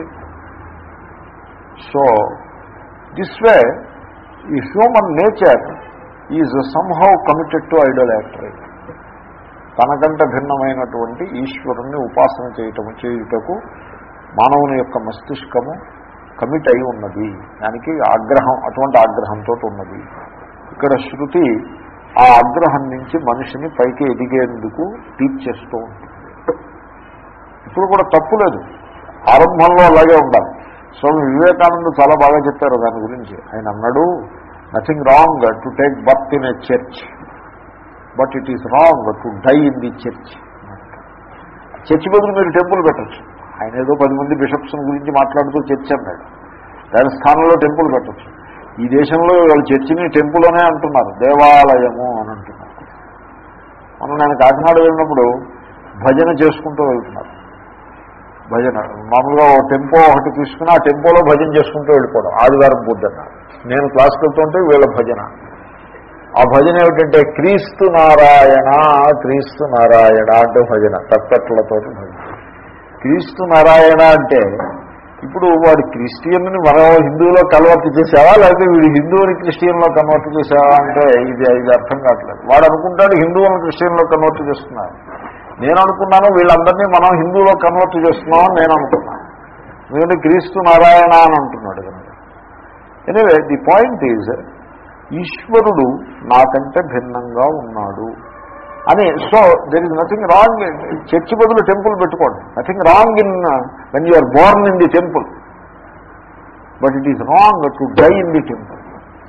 so this way ఈ human nature is somehow committed to idolatry తనకంటే భిన్నమైనటువంటి ఈశ్వరుణ్ణి ఉపాసన చేయటము చేయుటకు మానవుని యొక్క మస్తిష్కము కమిట్ అయి ఉన్నది దానికి ఆగ్రహం అటువంటి ఆగ్రహంతో ఉన్నది ఇక్కడ శృతి ఆ ఆగ్రహం నుంచి మనిషిని పైకి ఎదిగేందుకు టీచ్ చేస్తూ ఉంటుంది ఇప్పుడు కూడా తప్పు లేదు ఆరంభంలో అలాగే ఉండాలి స్వామి వివేకానంద చాలా బాగా చెప్పారు దాని గురించి ఆయన అన్నాడు nothing wrong to take birth in a church but it is wrong to die in the church church బదులు మీరు టెంపుల్ పెట్టచ్చు ఆయన ఏదో పది మంది బిషప్స్ గురించి మాట్లాడుతూ చర్చ అన్నాడు రాజస్థానంలో టెంపుల్ పెట్టచ్చు ఈ దేశంలో వాళ్ళు చర్చిని టెంపుల్ అనే అంటున్నారు దేవాలయము అని అంటున్నారు మనం నేను కాకినాడ వెళ్ళినప్పుడు భజన చేసుకుంటూ వెళ్తున్నారు భజన మామూలుగా ఓ టెంపో ఒకటి తీసుకుని ఆ టెంపోలో భజన చేసుకుంటూ వెళ్ళిపోవడం ఆదివారం బుద్ధన నేను క్లాస్కి వెళ్తుంటే వీళ్ళ భజన ఆ భజన ఏమిటంటే క్రీస్తు నారాయణ క్రీస్తు నారాయణ అంటే భజన తప్పట్లతోటి భజన క్రీస్తు నారాయణ అంటే ఇప్పుడు వాడు క్రిస్టియన్ని మనం హిందువులో కన్వర్ట్ చేసావా లేకపోతే వీడు హిందువుని క్రిస్టియన్లో కన్వర్ట్ చేసావా అంటే ఇది ఇది అర్థం కావట్లేదు వాడు అనుకుంటాడు హిందువులను క్రిస్టియన్లో కన్వర్ట్ చేస్తున్నారు నేను అనుకున్నాను వీళ్ళందరినీ మనం హిందువులో కన్వర్ట్ చేస్తున్నామని నేను అనుకున్నాను ఎందుకంటే క్రీస్తు నారాయణ అని అంటున్నాడు కనుక ఎనివే ది పాయింట్ ఈజ్ ఈశ్వరుడు నాకంటే భిన్నంగా ఉన్నాడు అని so there is nothing wrong church బదులు టెంపుల్ పెట్టుకోండి nothing wrong in when you are born in the temple but it is wrong to die in the temple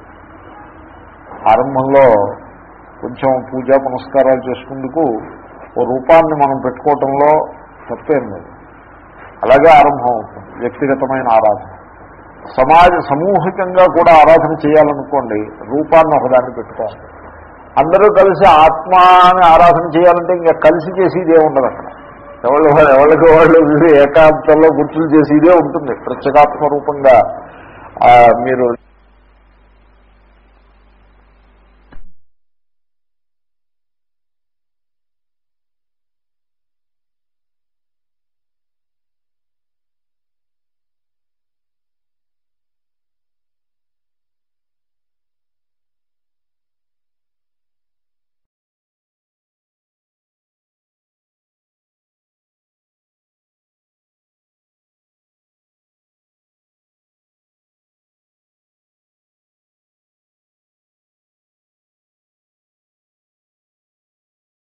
ఆరంభంలో కొంచెం పూజా పునస్కారాలు చేసుకుందుకు ఓ రూపాన్ని మనం పెట్టుకోవటంలో తప్పేం లేదు అలాగే ఆరంభం అవుతుంది వ్యక్తిగతమైన ఆరాధన సమాజ సమూహికంగా కూడా ఆరాధన చేయాలనుకోండి రూపాన్ని ఒకదాన్ని పెట్టుకోవాలి అందరూ కలిసి ఆత్మ అని ఆరాధన చేయాలంటే ఇంకా కలిసి చేసేదే ఉండదు అక్కడ ఎవరు ఎవరికి వాళ్ళు వీరు ఏకాంతంలో గుర్తులు చేసేదే ఉంటుంది ప్రత్యేకాత్మ రూపంగా ఆ, మీరు